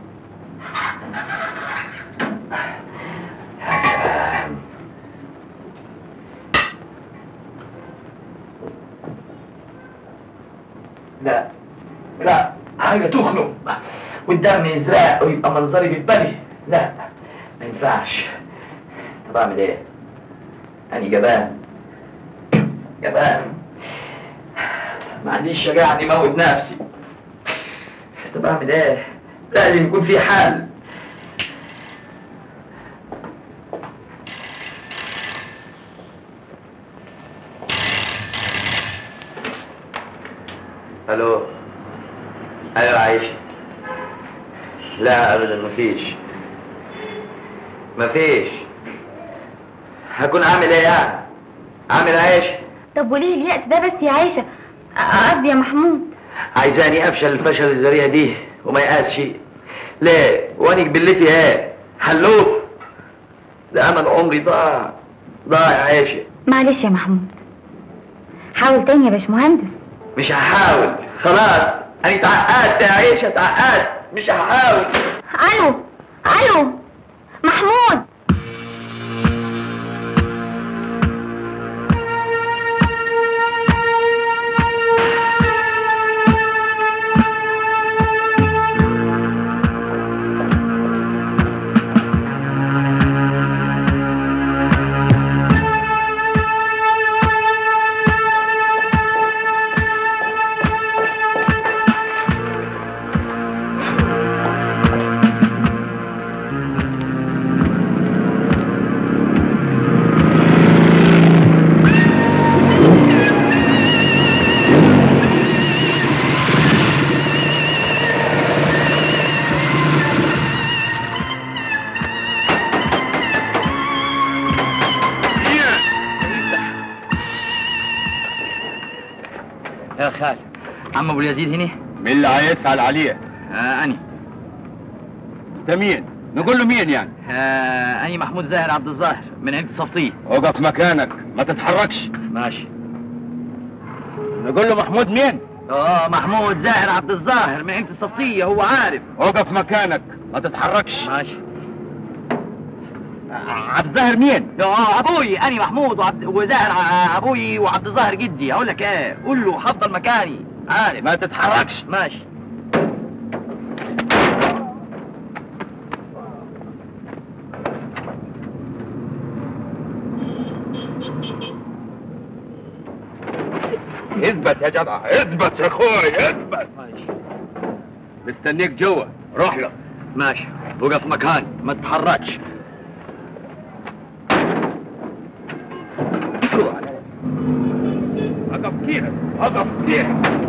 يا سلام لا لا حاجة تخنق والدم يزرق ويبقى منظري بيتبني لا ما ينفعش طب اعمل ايه؟ أني جبان جبان ما عنديش شجاعة اني اموت نفسي طب اعمل ايه؟ لازم يكون في حل الو ايوه عايشة لا ابدا مفيش مفيش هكون عامل ايه يعني عامل عايشة طب وليه اليأس ده بس يا عايشة أ- قصدي يا محمود عايزاني افشل الفشل الذريع دي وما يقاسش ليه وانا جبلتي ايه حلوف ده امل عمري ضاع ضاع يا عايشة معلش يا محمود حاول تاني يا باشمهندس مش هحاول خلاص انا اتعقدت يا عيشة اتعقدت مش هحاول الو الو محمود يا خالد عم ابو اليزيد هنا مين اللي هيسأل عليه؟ آه اني انت مين؟ نقول له مين يعني؟ آه اني محمود زاهر عبد الظاهر من عند صفطيه اقف مكانك ما تتحركش ماشي نقول له محمود مين؟ اه محمود زاهر عبد الظاهر من عند الصفطيه هو عارف اقف مكانك ما تتحركش ماشي عبد الظاهر مين؟ اه ابوي اني محمود وعبد وزاهر ع- ابوي وعبد الظاهر جدي اقول لك ايه قول له حفظل مكاني عارف ما تتحركش ماشي اثبت يا جدع اثبت يا اخوي اثبت مستنيك جوه روح له ماشي وقف مكاني ما تتحركش اقف كيف اقف كيف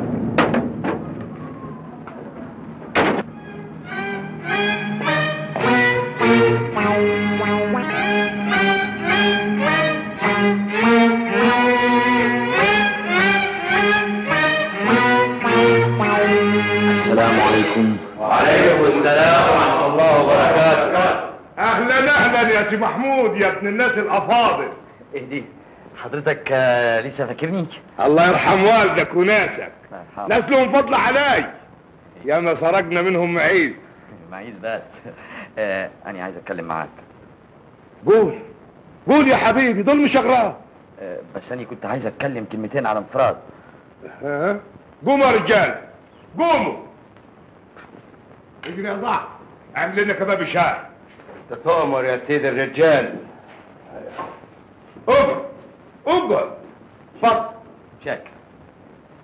السلام عليكم وعليكم السلام ورحمه الله وبركاته اهلا اهلا يا سي محمود يا ابن الناس الافاضل ايه دي حضرتك آه، لسه فاكرني الله يرحم والدك وناسك ناس لهم فضل علي ياما سرقنا منهم معيز معيز بس آه انا عايز اتكلم معاك قول قول يا حبيبي دول مش اغراب آه بس انا كنت عايز اتكلم كلمتين على انفراد ها قوموا يا رجال قوموا اجري يا صاحبي اعمل لنا كباب شاي تؤمر يا سيد الرجال اقعد اقعد اتفضل شاك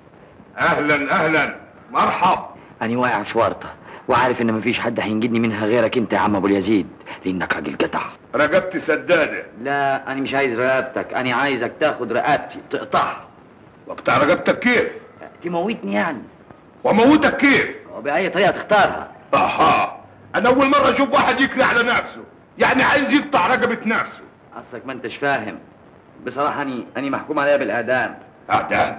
اهلا اهلا مرحب أنا واقع في ورطة وعارف إن مفيش حد هينجدني منها غيرك أنت يا عم أبو اليزيد لأنك راجل جدع رقبتي سداده لا أنا مش عايز رقبتك أنا عايزك تاخد رقبتي تقطعها وقطع رقبتك كيف؟ تموتني يعني واموتك كيف؟ وبأي طريقة تختارها اها انا اول مره اشوف واحد يكري على نفسه يعني عايز يقطع رقبه نفسه أصلك ما أنتش فاهم بصراحة أني أني محكوم عليا بالإعدام اعدام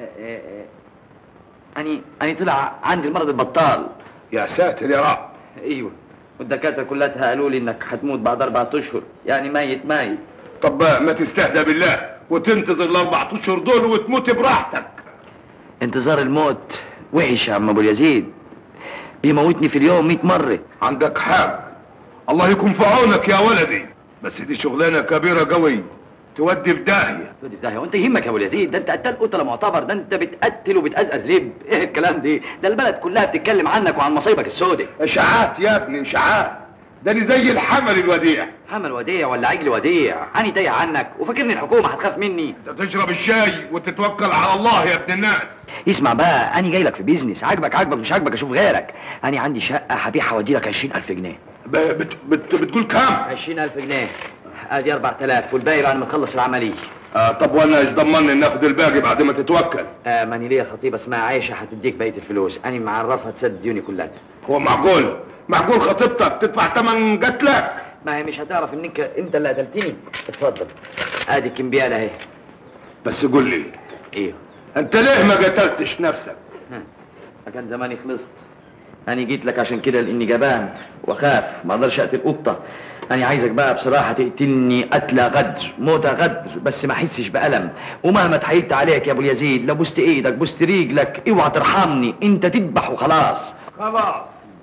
أني أني طلع عندي المرض البطال يا ساتر يا رب ايوه والدكاتره كلها قالوا لي انك هتموت بعد اربع اشهر يعني ميت ميت طب ما تستهدى بالله وتنتظر الاربع اشهر دول وتموت براحتك انتظار الموت وحش يا عم ابو اليزيد بيموتني في اليوم 100 مره عندك حق الله يكون في عونك يا ولدي بس دي شغلانه كبيره قوي تودي في داهيه تودي في داهيه وانت يهمك يا ابو اليزيد ده انت قتال قتله معتبر ده انت بتقتل وبتقزقز لب ايه الكلام ده ده البلد كلها بتتكلم عنك وعن مصايبك السوداء اشاعات يا ابني اشاعات ده انا زي الحمل الوديع حمل وديع ولا عجل وديع اني تايه عنك وفاكرني الحكومه هتخاف مني انت تشرب الشاي وتتوكل على الله يا ابن الناس اسمع بقى انا جاي لك في بيزنس عاجبك عاجبك مش عاجبك اشوف غيرك انا عندي شقه هبيعها وادي لك 20000 جنيه ب- بت بت بتقول كام 20000 جنيه ادي 4000 والباقي بعد ما تخلص العمليه آه طب وانا ايش ضمني ان اخد الباقي بعد ما تتوكل آه ماني ليا خطيبه اسمها عايشه هتديك بقيه الفلوس انا معرفها تسدد ديوني كلها هو معقول معقول خطيبتك تدفع ثمن قتلك ما هي مش هتعرف انك انت اللي قتلتني اتفضل ادي الكمبياله اهي بس قول لي ايوه انت ليه ما قتلتش نفسك ما كان زماني خلصت انا جيت لك عشان كده لاني جبان واخاف ما اقدرش اقتل قطه انا عايزك بقى بصراحه تقتلني قتله غدر موته غدر بس ما احسش بالم ومهما اتحايلت عليك يا ابو اليزيد لو بوست ايدك بوست رجلك اوعى ترحمني انت تذبح وخلاص خلاص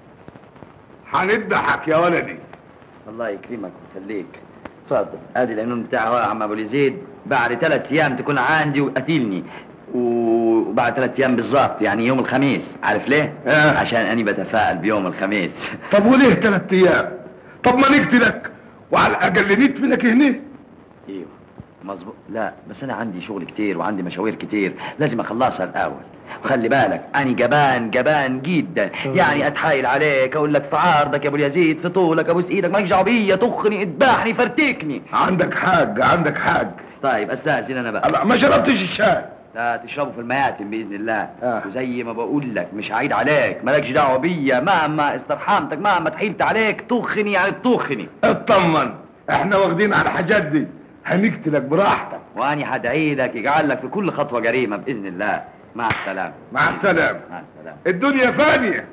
هنذبحك يا ولدي الله يكرمك ويخليك اتفضل ادي القانون بتاعه اهو يا عم ابو اليزيد بعد ثلاث ايام تكون عندي وقتلني وبعد ثلاث ايام بالظبط يعني يوم الخميس عارف ليه؟ آه. عشان اني بتفائل بيوم الخميس طب وليه ثلاث ايام طب ما نقتلك وعلى الاقل ندفنك هنا ايوه مظبوط لا بس انا عندي شغل كتير وعندي مشاوير كتير لازم اخلصها الاول وخلي بالك انا جبان جبان جدا يعني اتحايل عليك اقول لك في عرضك يا ابو اليزيد في طولك ابوس ايدك مالكش دعوه بيا تخني اذبحني فرتكني عندك حق عندك حق طيب استاذن انا بقى لا ما شربتش الشاي لا تشربه في المياتم باذن الله آه. وزي ما بقول لك مش عيد عليك مالكش دعوه بيا مهما استرحمتك مهما تحيلت عليك تخني يعني تخني اطمن احنا واخدين على الحاجات دي هنقتلك براحتك واني هدعي لك يجعل لك في كل خطوه جريمه باذن الله مع السلامه مع السلامه مع السلامه الدنيا فانيه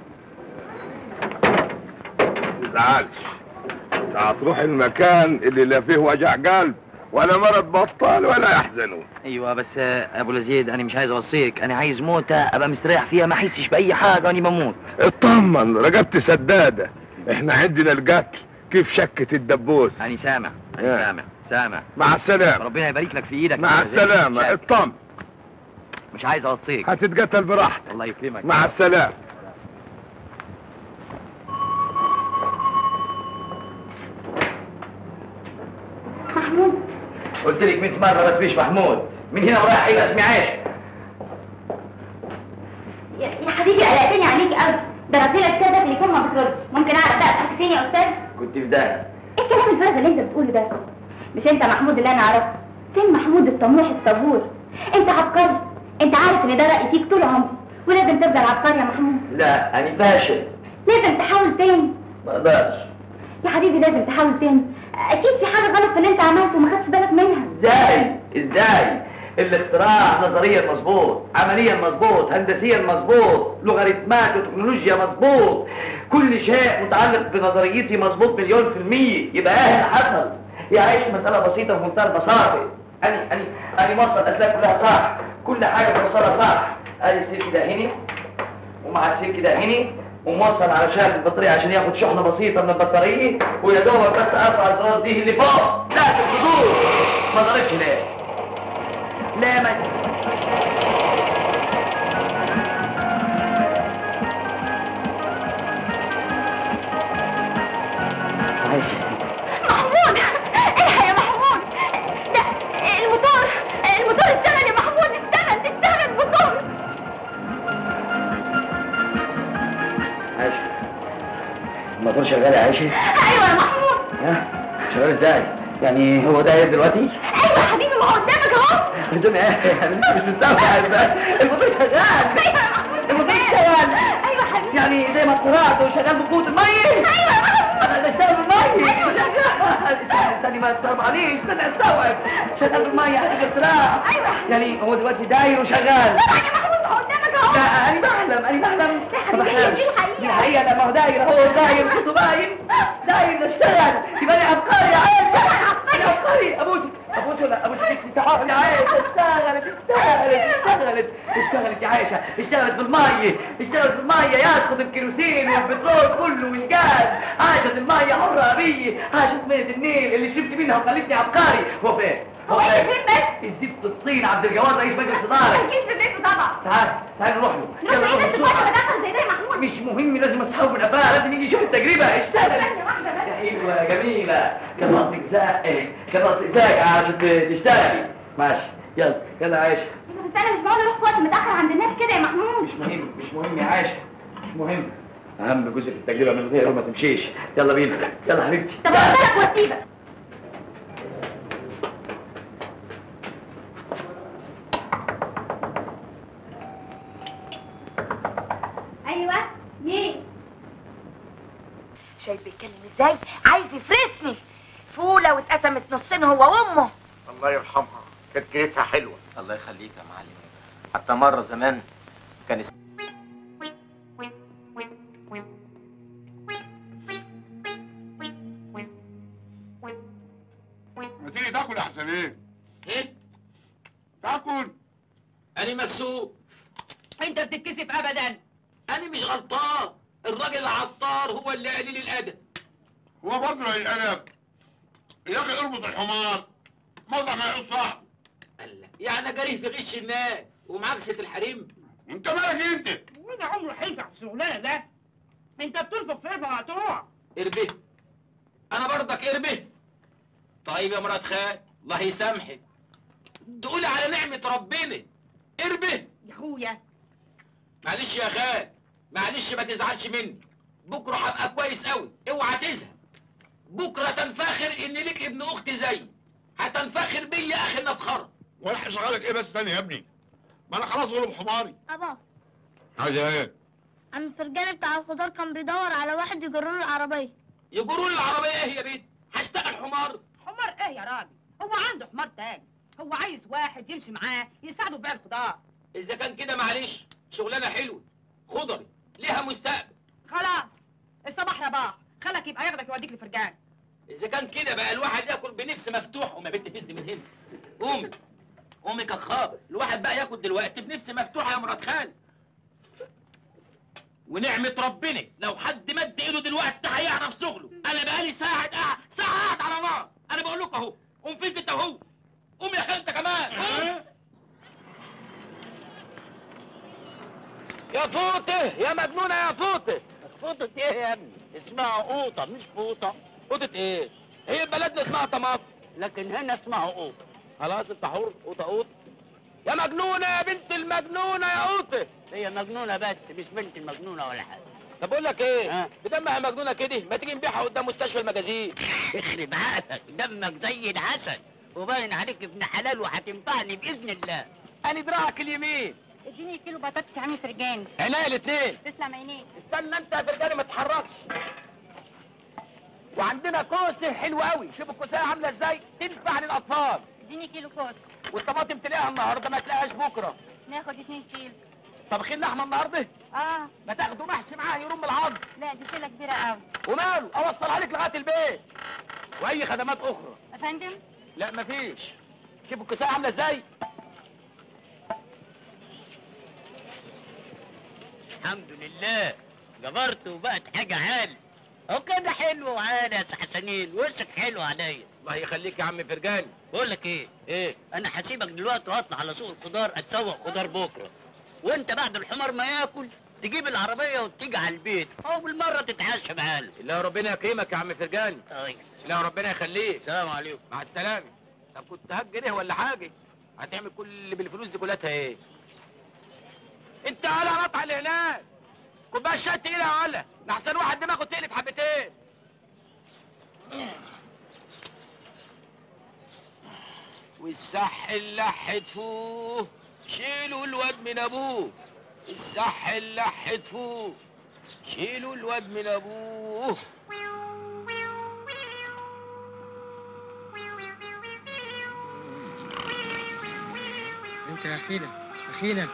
ما تزعلش انت هتروح المكان اللي لا فيه وجع قلب ولا مرض بطال ولا يحزنون ايوه بس آه، ابو اليزيد انا مش عايز اوصيك انا عايز موته ابقى مستريح فيها ما احسش باي حاجه واني بموت اطمن رقبتي سداده احنا عندنا القتل كيف شكة الدبوس انا سامع انا آه. سامع سامع مع السلامة ربنا يبارك لك في ايدك مع السلامة اطمن مش عايز اوصيك هتتقتل براحتك الله يكرمك مع السلامة محمود قلت لك 100 مره بس مش محمود من هنا ورايح هيبقى اسمي عايش يا يا حبيبي قلقتني عليك قوي ضربت لك كده تليفون ما بتردش ممكن اعرف بقى كنت فين يا استاذ كنت في ده ايه الكلام الفارغ اللي انت بتقوله ده مش انت محمود اللي انا اعرفه فين محمود الطموح الصبور انت عبقري انت عارف ان ده رايي فيك طول عمري ولازم تفضل عبقري يا محمود لا انا فاشل لازم تحاول تاني ما اقدرش يا حبيبي لازم تحاول تاني اكيد في حاجه غلط في اللي انت عملته وما خدتش بالك منها ازاي ازاي الاختراع نظريا مظبوط عمليا مظبوط هندسيا مظبوط لوغاريتمات وتكنولوجيا مظبوط كل شيء متعلق بنظريتي مظبوط مليون في المية يبقى ايه اللي حصل يا عيش مسألة بسيطة ومنتهى البساطة أنا أنا أنا موصل الأسلاك كلها صح كل حاجة بوصلها صح أدي السلك ده هنا ومع السلك ده هنا وموصل علشان البطارية عشان ياخد شحنة بسيطة من البطارية ويا دوبك بس ارفع الزرار دي اللي فوق لا في الحدود ما ضربش ليه؟ ليه ما عايش محمود الحق يا محمود ده الموتور الموتور اشتغل يا محمود اشتغل اشتغل الموتور شغال يا عايشه ايوه يا محمود ها شغال ازاي يعني هو ده إيه دلوقتي ايوه يا حبيبي ما هو قدامك اهو قدامي ايه يعني انت مش مستوعب الموتور شغال ايوه يا محمود الموتور شغال ايوه يا حبيبي يعني زي ما اضطرعت وشغال بقوة المية ايوه يا محمود انا بشتغل بالمية شغال استني ما تصرف استنى استوعب شغال بالمية حاجة اضطراب ايوه يعني هو دلوقتي داير وشغال طبعا يا محمود ما هو قدامك اهو لا انا بحلم انا بحلم يا ما حبيبي بحلمش دي الحقيقة. دي الحقيقة لا ما هو داير هو داير صوته باين داير نشتغل يبقى انا عبقري يا عيال انا عبقري ابوسي ابوسي ولا ابوسي بنتي تعالي يا عيال اشتغلت اشتغلت اشتغلت اشتغلت يا عيشة اشتغلت بالمية اشتغلت بالمية ياخد الكيروسين والبترول كله والجاز عاشت المية حرة أبية عاشت مية النيل اللي شربت منها وخلتني عبقري هو فين؟ هو فين؟ انت فين بس؟ الزفت الطين عبد الجواد رئيس مجلس إدارة اكيد في بيته طبعا تعال تعال نروح له نروح يلا ايه بس بسرعة. واحد دخل زي ده يا محمود مش مهم لازم اصحابه من قفاها لازم يجي يشوف التجربه اشتغل ثانية واحدة بس يا حلوه جميله كان ناقصك زق إيه، كان ناقصك زق عشان ت- تشتغلي ماشي يلا يلا يا عايشه بس انا مش معقول اروح في وقت متاخر عند الناس كده يا محمود مش مهم مش مهم يا عايشه مش مهم اهم جزء في التجربه من غيره ما تمشيش يلا بينا يلا حبيبتي طب قلت لك واسيبك ايوه مين شايف بيتكلم ازاي عايز يفرسني فولة واتقسمت نصين هو وامه الله يرحمها كانت كريتها حلوه الله يخليك يا معلم حتى مره زمان كان اس- ما تيجي تاكل احسن ايه؟ ايه تاكل انا مكسوف انت بتتكسف ابدا انا مش غلطان الراجل العطار هو اللي قليل الادب هو برضه قليل الادب يا اخي اربط الحمار موضع ما يقص صح يعني جري في غش الناس ومعاكسة الحريم انت مالك انت وانا عمري هينفع في الشغلانه ده انت بتنفخ في ابها مقطوع اربه انا برضك اربه طيب يا مرات خال الله يسامحك تقولي على نعمة ربنا اربه يا اخويا معلش يا خال معلش ما تزعلش مني بكره هبقى كويس قوي اوعى تزهق بكره تنفخر ان ليك ابن اخت زيي هتنفخر بيا اخي نفخره وانا هشغلك ايه بس تاني يا ابني؟ ما انا خلاص غلب حماري أبا حاجه ايه؟ عم الفرجاني بتاع الخضار كان بيدور على واحد يجر له العربية يجروا لي العربيه ايه يا بنت هشتغل حمار حمار ايه يا راجل هو عنده حمار تاني هو عايز واحد يمشي معاه يساعده في بيع الخضار اذا كان كده معلش شغلانه حلوه خضري ليها مستقبل خلاص الصباح رباح خلك يبقى ياخدك يوديك لفرجان اذا كان كده بقى الواحد ياكل بنفس مفتوح قوم يا بنت فز من هنا قومي قومي كخابر الواحد بقى ياكل دلوقتي بنفس مفتوحه يا مرات خالي ونعمة ربنا لو حد مد ايده دلوقتي هيعرف شغله انا بقالي ساعة قاعد ساعة قاعد على نار انا بقول لكم اهو قوم فز انت اهو قوم يا خالتة كمان قوم. يا فوطه يا مجنونه يا فوطه فوطة ايه يا ابني؟ اسمها قوطة مش فوطة قوطة ايه؟ هي بلدنا اسمها طماطم لكن هنا اسمها قوطة خلاص انت حر قوطة قوطة يا مجنونة يا بنت المجنونة يا قوطة هي مجنونة بس مش بنت المجنونة ولا حاجة طب بقول لك ايه؟ بدمها مجنونة كده ما تيجي نبيعها قدام مستشفى المجازين يخرب عقلك دمك زي العسل وباين عليك ابن حلال وهتنفعني بإذن الله أنا دراعك اليمين اديني كيلو بطاطس يا عم فرجاني عينيا الاثنين تسلم عينيك استنى انت يا فرجاني ما تتحركش وعندنا كوسه حلوه قوي شوف الكوسه عامله ازاي تنفع للاطفال اديني كيلو كوس والطماطم تلاقيها النهارده ما تلاقيهاش بكره ناخد اتنين كيلو طبخين لحمه النهارده اه ما تاخدوا محشي معاه يرم العظم لا دي شيله كبيره قوي وماله اوصلها لك لغايه البيت واي خدمات اخرى يا فندم لا مفيش شوف الكوسه عامله ازاي الحمد لله جبرت وبقت حاجة عالي هو كده حلو وعالي يا سي حسنين وشك حلو عليا الله يخليك يا عم فرجاني بقول لك ايه ايه انا هسيبك دلوقتي واطلع على سوق الخضار اتسوق خضار بكره وانت بعد الحمار ما ياكل تجيب العربيه وتيجي على البيت او بالمره تتعشى معانا لا ربنا يكرمك يا عم فرجاني طيب لا ربنا يخليك السلام عليكم مع السلامه طب كنت هجريه ولا حاجه هتعمل كل اللي بالفلوس دي كلها ايه انت ولا قطع اللي هناك كوبايه شاي تقيله يا ولا احسن واحد دماغه تقلب حبتين والسح اللح تفوه شيلوا الواد من ابوه السح اللح تفوه شيلوا الواد من ابوه انت يا اخينا اخينا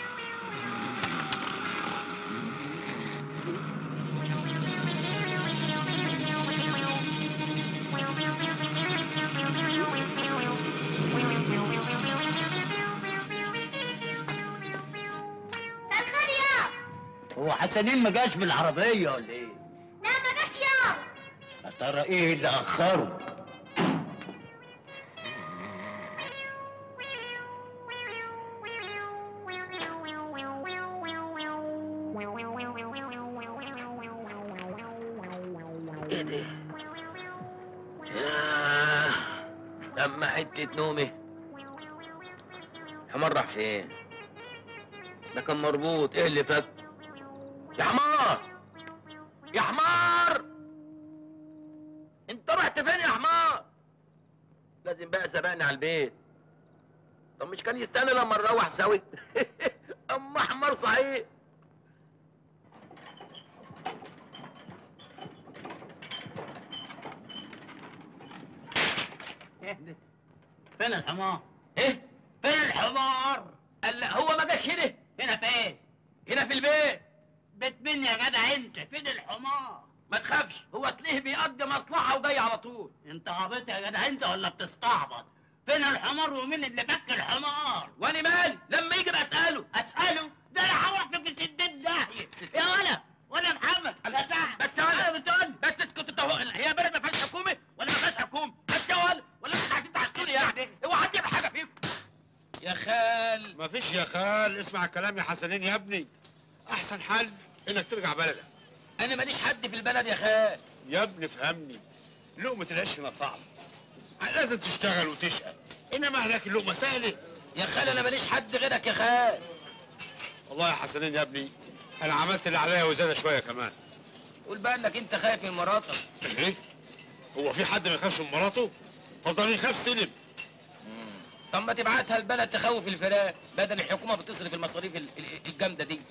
الخير يا هو حسنين ما جاش بالعربيه ولا ايه؟ لا ما جاش يا يا ترى ايه اللي اخره؟ ايه ده؟ ياه لما حتة نومي حمار راح فين؟ ده كان مربوط ايه اللي فات؟ يا حمار يا حمار انت رحت فين يا حمار؟ لازم بقى سبقني على البيت طب مش كان يستنى لما نروح سوي؟ اما حمار صحيح فين الحمار؟ ايه؟ فين الحمار؟ قال لا هو ما جاش هنا هنا فين؟ هنا في البيت بيت مين يا جدع انت؟ فين الحمار؟ ما تخافش هو تلاقيه بيقضي مصلحة وجاي على طول انت عبيط يا جدع انت ولا بتستعبط؟ فين الحمار ومين اللي فك الحمار؟ وانا مالي لما يجي بسأله اسأله؟ ده انا هروح في سدين داهية يا ولا ولا محمد يا سعد بس انا بتقول بس اسكت انت هو هي بلد ما فيهاش حكومة ولا ما فيهاش حكومة بس يا ولا ولا انتوا عايزين تعشوني يعني هو حد يعمل حاجة فيكم يا خال مفيش يا خال اسمع كلام يا حسنين يا ابني احسن حل انك ترجع بلدك انا ماليش حد في البلد يا خال يا ابني فهمني لقمة العيش هنا صعبة لازم تشتغل وتشقى انما هناك اللقمة سهلة يا خال انا ماليش حد غيرك يا خال والله يا حسنين يا ابني انا عملت اللي عليا وزيادة شوية كمان قول بقى انك انت خايف من مراتك ايه هو في حد ما يخافش من مراته فضل يخاف سلم طب ما تبعتها البلد تخوف الفراق بدل الحكومة بتصرف المصاريف ال- ال- الجامدة دي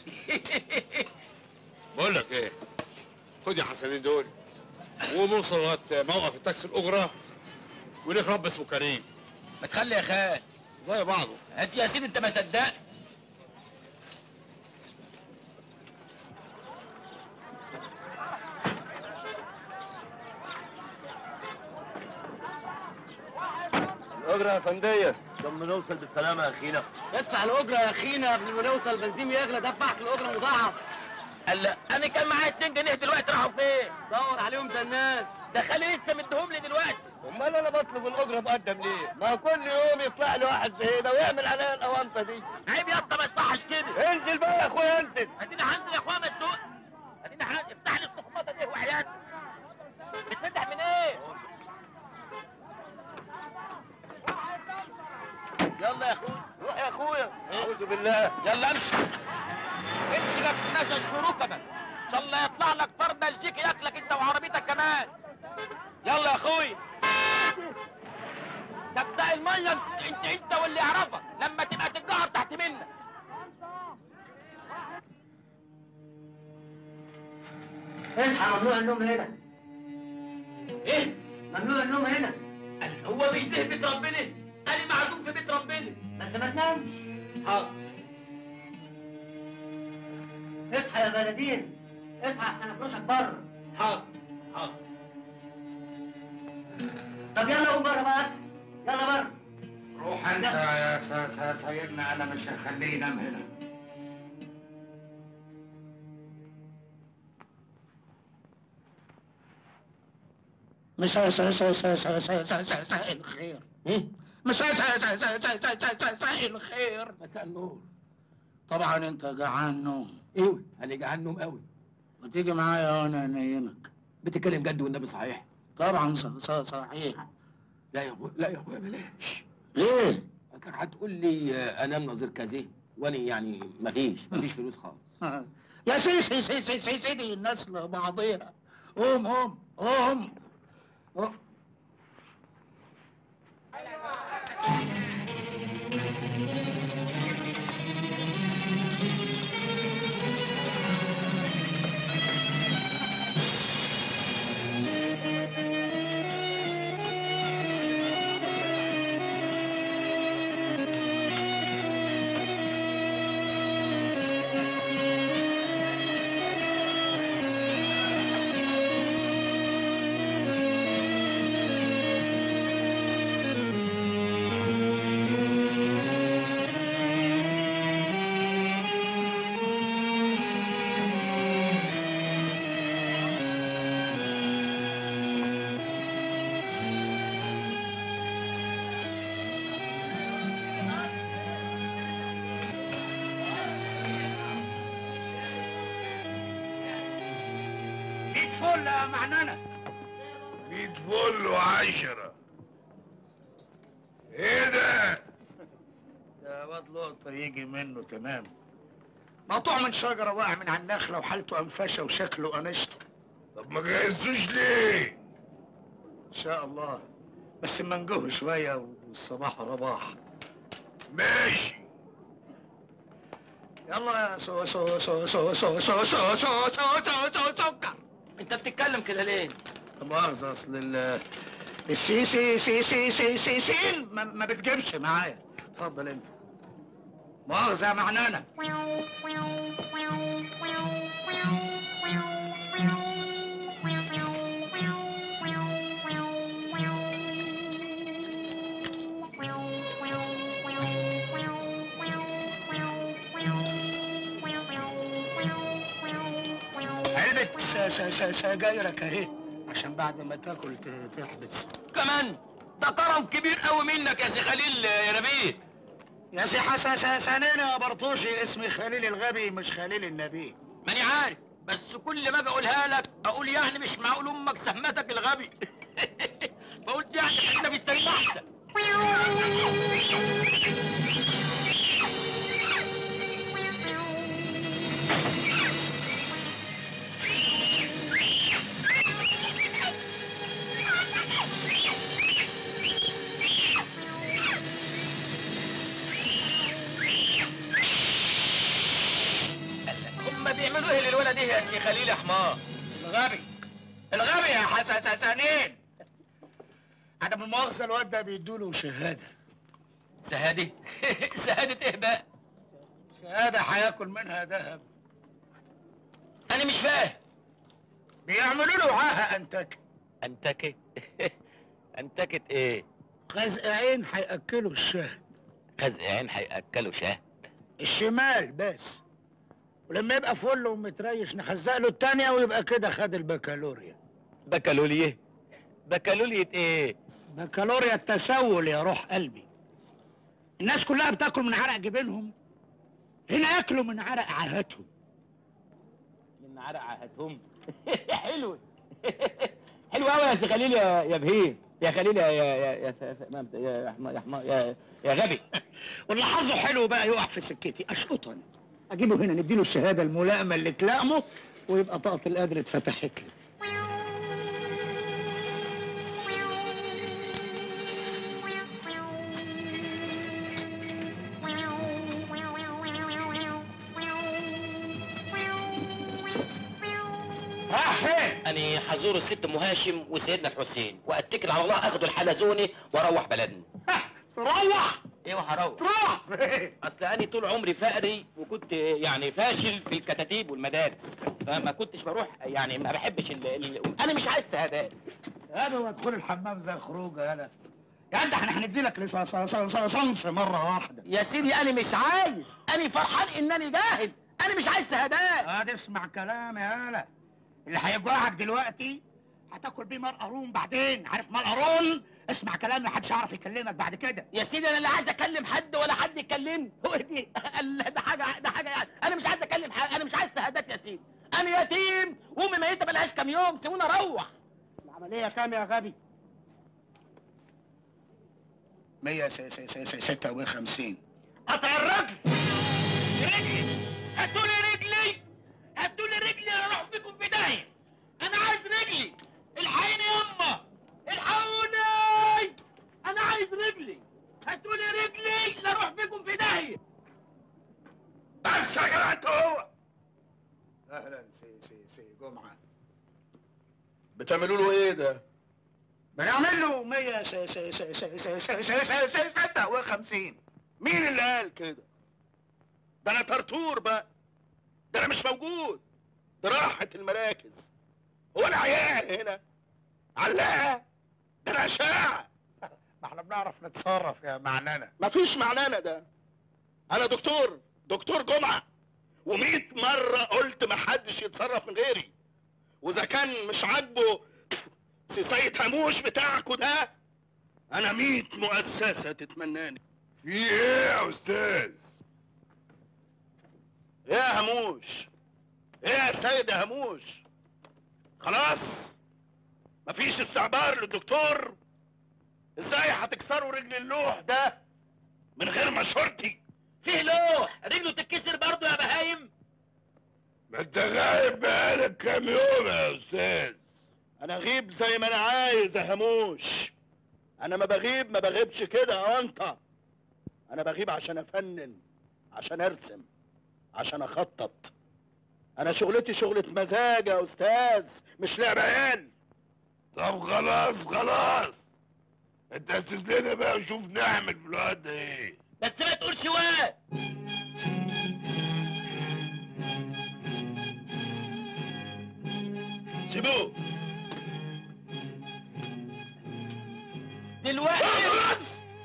بقول لك ايه خد يا حسنين دول ونوصل لغايه موقف التاكسي الاجره وليك رب اسمه كريم ما تخلي يا خال زي بعضه هات يا سيدي انت ما صدقت الاجره يا فنديه لما نوصل بالسلامه يا اخينا ادفع الاجره يا اخينا قبل ما نوصل البنزين يغلى دفعك الاجره مضاعف قال لا انا كان معايا 2 جنيه دلوقتي راحوا فين دور عليهم ده الناس ده خالي لسه مديهم لي دلوقتي امال انا بطلب الاجره مقدم ليه؟ ما كل يوم يطلع لي واحد زي ده ويعمل عليا الاوانطه دي عيب يا اسطى ما يصحش كده انزل بقى يا اخويا انزل ادينا هنزل يا اخويا ما تسوق ادينا هن- افتح لي الصخمطه دي وحياتك بتفتح من ايه؟ يلا يا اخويا روح يا اخويا اعوذ بالله يلا امشي امشي لك نشا الشروكه بقى ان شاء الله يطلع لك فار بلجيكي ياكلك انت وعربيتك كمان يلا يا اخويا ده بتاع الميه انت انت, انت واللي يعرفك لما تبقى تتجهر تحت منك اصحى ممنوع النوم هنا ايه ممنوع النوم هنا هو مش ده بيت ربنا انا معزوم في بيت ربنا بس ما تنامش حاضر اصحى يا بلدين اصحى احسن افرشك بره حاضر حاضر طب يلا قوم بره بقى اصحى يلا بره روح انت يا س- س- سيدنا انا مش هخليه ينام هنا مساء مساء مساء مساء مساء مساء مساء مساء الخير مساء مساء مساء مساء مساء مساء مساء مساء الخير مساء النور طبعا انت جعان نوم ايوه انا جعان نوم قوي وتيجي معايا وانا انيمك بتتكلم جد والنبي صحيح طبعا ص- ص- صحيح لا يا اخويا لا يا اخويا بلاش ليه؟ كان هتقول لي آه، انام نظير كذا وانا يعني مفيش مفيش فلوس خالص يا سيدي سيدي سيدي سيدي الناس لبعضيها قوم قوم قوم ميت فل يا معننة ميت فل وعشرة ايه ده؟ ده واد لقطة يجي منه تمام مقطوع من شجرة واقع من على النخلة وحالته أنفشة وشكله أنشطة طب ما جهزتوش ليه؟ إن شاء الله بس منجوه شوية والصباح رباح ماشي يلا يا سو سو سو سو سو سو سو سو سو سو سو سكر انت بتتكلم كده ليه؟ لا مؤاخذة أصل ال السي سي سي سي سي سي سين ما, ما بتجيبش معايا اتفضل أنت مؤاخذة يا معنانة علبة س- س- س- سجايرك اهي عشان بعد ما تاكل ت- تحبس كمان ده كرم كبير قوي منك يا سي خليل يا نبيل يا سي حسن سنين يا برطوشي اسمي خليل الغبي مش خليل النبي ماني عارف بس كل ما اجي اقولها لك اقول يعني مش معقول امك سهمتك الغبي فقلت يعني خلينا في السرير احسن هم بيعملوا ايه للولد ايه يا سي خليل يا حمار الغبي الغبي يا حسن سنين عدم المؤاخذة الواد ده بيدوله شهادة شهادة شهادة ايه بقى؟ شهادة هياكل منها ذهب انا مش فاهم بيعملوا له عاهة أنتك انتكت انتكت ايه؟ خزق عين هيأكلوا الشهد خزق عين هياكلوا شهد الشمال بس ولما يبقى فل ومتريش نخزق له التانية ويبقى كده خد البكالوريا بكالوريا بكالوريا ايه؟ بكالوريا التسول يا روح قلبي الناس كلها بتاكل من عرق جبينهم هنا ياكلوا من عرق عاهاتهم من عرق عهدهم حلو حلو قوي يا سي خليل يا يا بهيم يا خليل يا يا يا يا ف- ف- ما- يا يا حما- يا حما- يا يا غبي واللي حظه حلو بقى يقع في سكتي اشقطا اجيبه هنا نديله الشهاده الملائمه اللي تلائمه ويبقى طاقه القدر اتفتحت لي راح فين؟ أنا حزور الست أم هاشم وسيدنا الحسين وأتكل على الله أخدوا الحلزوني وأروح بلدنا روح ايوه هروح روح اصل انا طول عمري فقري وكنت يعني فاشل في الكتاتيب والمدارس فما كنتش بروح يعني ما بحبش ال... ال... انا مش عايز شهادات هذا وادخل الحمام زي خروجه يالا يا انت احنا هندي لك صنف مره واحده يا سيدي انا مش عايز انا فرحان انني جاهل انا مش عايز شهادات هاد اسمع كلام يا هلا اللي هيجوعك دلوقتي هتاكل بيه مال قارون بعدين عارف مال قارون اسمع كلامي محدش يعرف يكلمك بعد كده يا سيدي انا لا عايز اكلم حد ولا حد يكلمني هو دي ده حاجه ده حاجه يعني انا مش عايز اكلم حد انا مش عايز شهادات يا سيدي انا يتيم وامي ميته بقالهاش كام يوم سيبوني اروح العمليه كام يا غبي 156 قطع الرجل رجلي هاتولي رجلي هاتولي رجلي انا اروح بيكم في داهيه انا عايز رجلي الحقيني يما بتعملوا له ايه ده بنعمل له 156 مين اللي قال كده ده انا طرطور بقى ده انا مش موجود ده راحت المراكز هو انا عيان هنا علاقه ده انا اشاعه ما احنا بنعرف نتصرف يا معنانا مفيش معنانا ده انا دكتور دكتور جمعه ومئة مرة قلت محدش يتصرف من غيري واذا كان مش عاجبه سيسية هموش بتاعكوا ده انا مئة مؤسسة تتمناني في ايه يا استاذ ايه يا هموش ايه يا سيد يا هموش خلاص مفيش استعبار للدكتور ازاي هتكسروا رجل اللوح ده من غير ما شرطي فيه لوح رجله تتكسر برضه يا بهايم ما انت غايب بقالك كام يوم يا استاذ انا غيب زي ما انا عايز يا هموش انا ما بغيب ما بغيبش كده يا انت انا بغيب عشان افنن عشان ارسم عشان اخطط انا شغلتي شغلة مزاج يا استاذ مش لعب عيال طب خلاص خلاص انت اسس لنا بقى وشوف نعمل في الوقت ده ايه بس ما تقولش واد سيبوه دلوقتي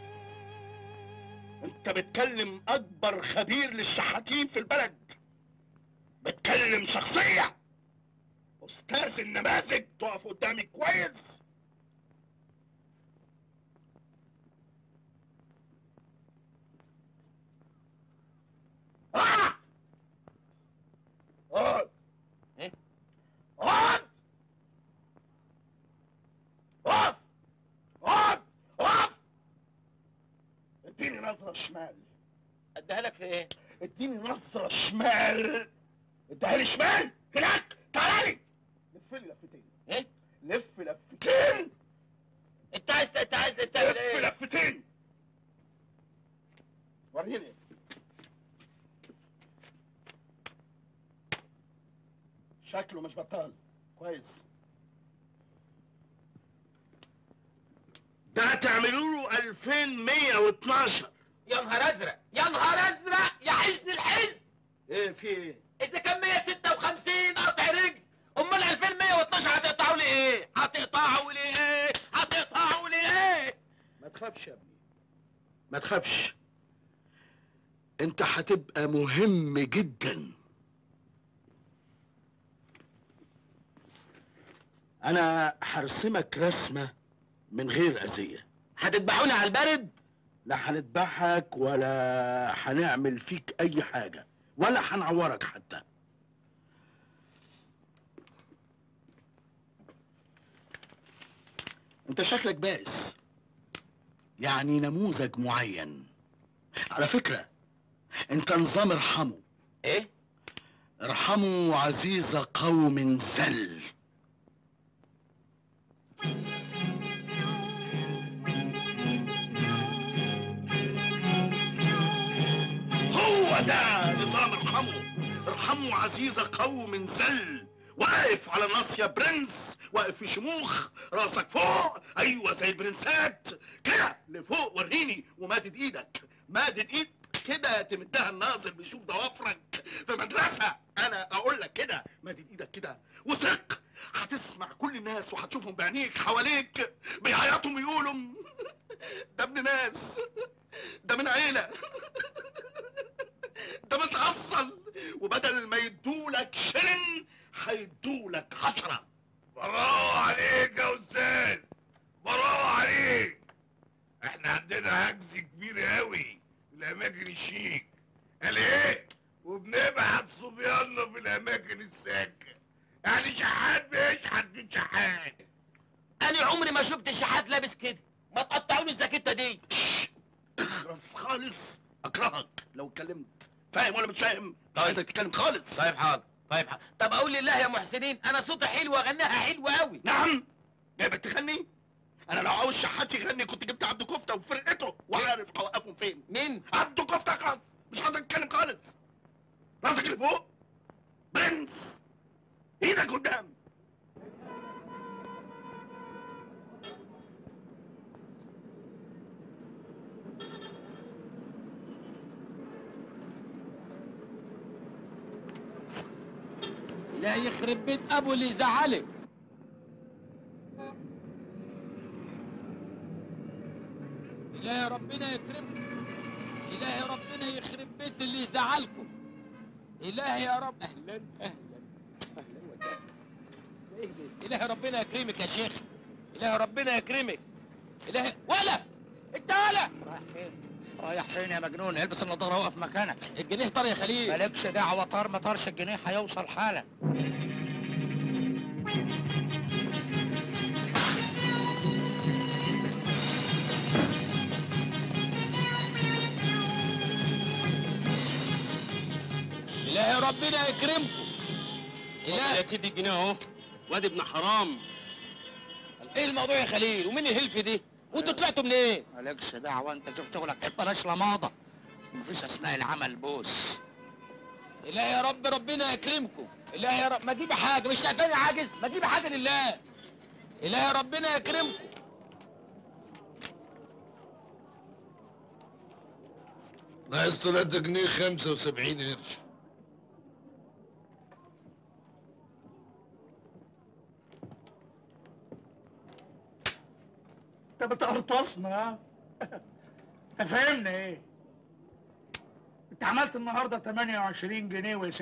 انت بتكلم اكبر خبير للشحاتين في البلد بتكلم شخصية استاذ النماذج تقف قدامي كويس آه! اقعد ايه اقعد اقف اقعد اقف اديني نظرة شمال اديها لك في ايه اديني نظرة شمال اديها لي شمال هناك تعالى لي لف لي لفتين ايه لف لفتين انت عايز انت عايز تعمل لف ايه لفتين وريني شكله مش بطال كويس ده تعملوا له 2112 يا نهار ازرق يا نهار ازرق يا حزن الحزن ايه في ايه اذا كان 156 قطع رجل امال 2112 هتقطعوا لي ايه هتقطعوا لي ايه هتقطعوا لي ايه ما تخافش يا ابني ما تخافش انت هتبقى مهم جدا انا هرسمك رسمة من غير اذية هتذبحوني على البرد لا هنذبحك ولا هنعمل فيك اي حاجة ولا هنعورك حتى انت شكلك بائس يعني نموذج معين على فكرة انت نظام ارحموا ايه ارحموا عزيز قوم زل هو ده نظام ارحموا ارحموا عزيز قوم زل واقف على ناصية برنس واقف في شموخ راسك فوق ايوه زي البرنسات كده لفوق وريني ومادد ايدك مادد ايد كده تمدها الناظر بيشوف ضوافرك في مدرسة انا اقول لك كده مادد ايدك كده وثق هتسمع كل الناس وهتشوفهم بعينيك حواليك بيعيطوا ويقولوا ده ابن ناس ده من عيلة ده متأصل وبدل ما يدولك شلن هيدولك عشرة برافو عليك يا استاذ برافو عليك احنا عندنا هجز كبير قوي في الاماكن الشيك قال ايه وبنبعت صبياننا في الاماكن الساكنه يعني شحات بيشحت من شحات انا عمري ما شفت شحات لابس كده ما تقطعوني الزاكيته دي اخرس خالص اكرهك لو اتكلمت فاهم ولا مش فاهم؟ عايزك تتكلم خالص طيب حاضر طيب حاضر طب اقول لله يا محسنين انا صوتي حلو واغنيها حلوه قوي نعم جايبك تغني انا لو عاوز شحات يغني كنت جبت عبد كفته وفرقته وعارف اوقفهم فين مين عبد كفته خلاص مش عايزك تتكلم خالص راسك اللي فوق برنس ايدك قدام لا يخرب بيت ابو اللي يزعلك إلهي ربنا يكرمكم إلهي ربنا يخرب بيت اللي يزعلكم إلهي يا رب أهلا أهلا أهلا وسهلا إيه ده؟ إلهي ربنا يكرمك يا شيخ إلهي ربنا يكرمك إلهي ولا أنت ولا رايح فين؟ رايح فين يا مجنون؟ البس النضاره وقف مكانك الجنيه طار يا خليل مالكش دعوه طار ما طارش الجنيه هيوصل حالا إلهي ربنا يكرمكم إلهي يا سيدي الجنيه اهو واد ابن حرام إيه الموضوع يا خليل ومين الهلف دي وانتوا طلعتوا منين مالكش دعوه انت شوف شغلك بلاش لماضه مفيش اثناء العمل بوس إلهي يا رب ربنا يكرمكم إلهي يا رب ما تجيب حاجة مش شايفاني عاجز ما تجيب حاجة لله إلهي ربنا يكرمكم ناقص 3 جنيه 75 قرش انت بتقرطصنا ها انت فاهمني ايه انت عملت النهارده 28 جنيه و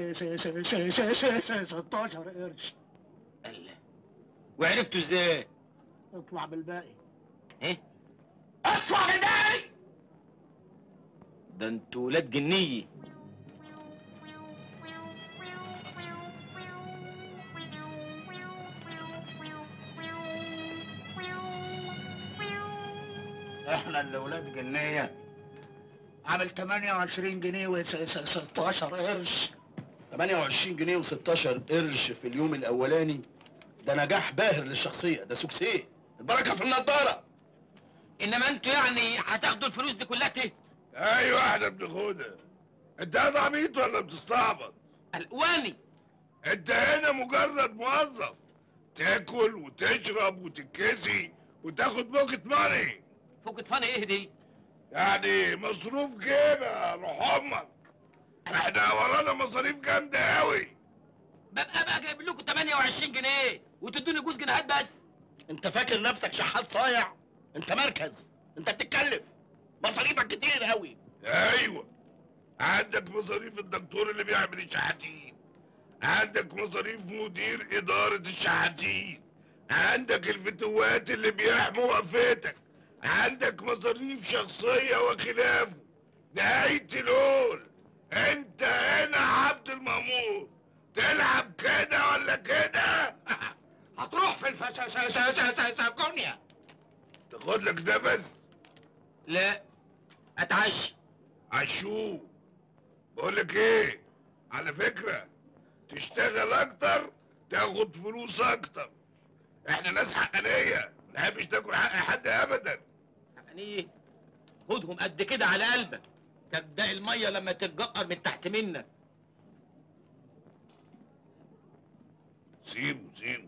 16 قرش وعرفتوا ازاي اطلع بالباقي ايه اطلع بالباقي ده انتوا ولاد جنيه احنا اللي ولاد جنيه عامل 28 جنيه و 16 قرش 28 جنيه و16 قرش في اليوم الاولاني ده نجاح باهر للشخصيه ده سوكسيه البركه في النضاره انما انتوا يعني هتاخدوا الفلوس دي كلها ته ايوه احنا بناخدها انت انا عبيط ولا بتستعبط الواني انت هنا مجرد موظف تاكل وتشرب وتتكسي وتاخد بوكت ماني فوقت فاني ايه دي يعني مصروف جيبه روح امك احنا ورانا مصاريف جامده قوي ببقى بقى جايب لكم 28 جنيه وتدوني جوز جنيهات بس انت فاكر نفسك شحات صايع انت مركز انت بتتكلف مصاريفك كتير قوي ايوه عندك مصاريف الدكتور اللي بيعمل الشحاتين عندك مصاريف مدير اداره الشحاتين عندك الفتوات اللي بيحموا وقفتك عندك مصاريف شخصيه وخلافه نهايه الهول انت هنا عبد المامور تلعب كده ولا كده هتروح في الفساسة تاخد لك نفس لا اتعشى عشوه بقول لك ايه على فكره تشتغل اكتر تاخد فلوس اكتر احنا ناس حقانيه ما نحبش تاكل حق حد ابدا يعني ايه خدهم قد كده على قلبك تبدا الميه لما تتجقر من تحت منك سيبه سيبه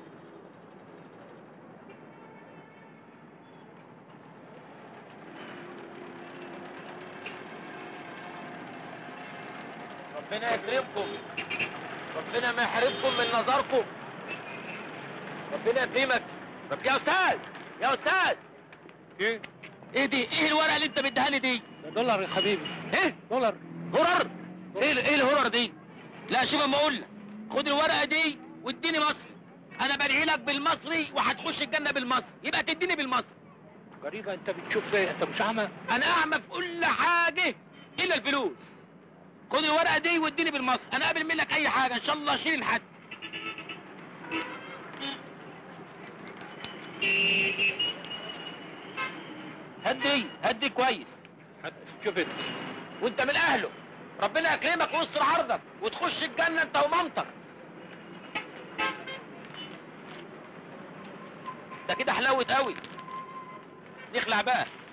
ربنا يكرمكم ربنا ما يحرمكم من نظركم ربنا يكرمك طب يا استاذ يا استاذ ايه ايه دي ايه الورقه اللي انت مديها لي دي دولار يا حبيبي ايه دولار هرر ايه ال- ايه الهرر دي لا شوف اما اقول لك خد الورقه دي واديني مصري انا بدعي لك بالمصري وهتخش الجنه بالمصري يبقى تديني بالمصري غريبة انت بتشوف زي انت مش اعمى انا اعمى في كل حاجه الا الفلوس خد الورقه دي واديني بالمصري انا قابل منك اي حاجه ان شاء الله شيل الحد هدي هدي كويس شوف انت وانت من اهله ربنا يكرمك ويستر عرضك وتخش الجنه انت ومامتك ده كده حلاوه قوي نخلع بقى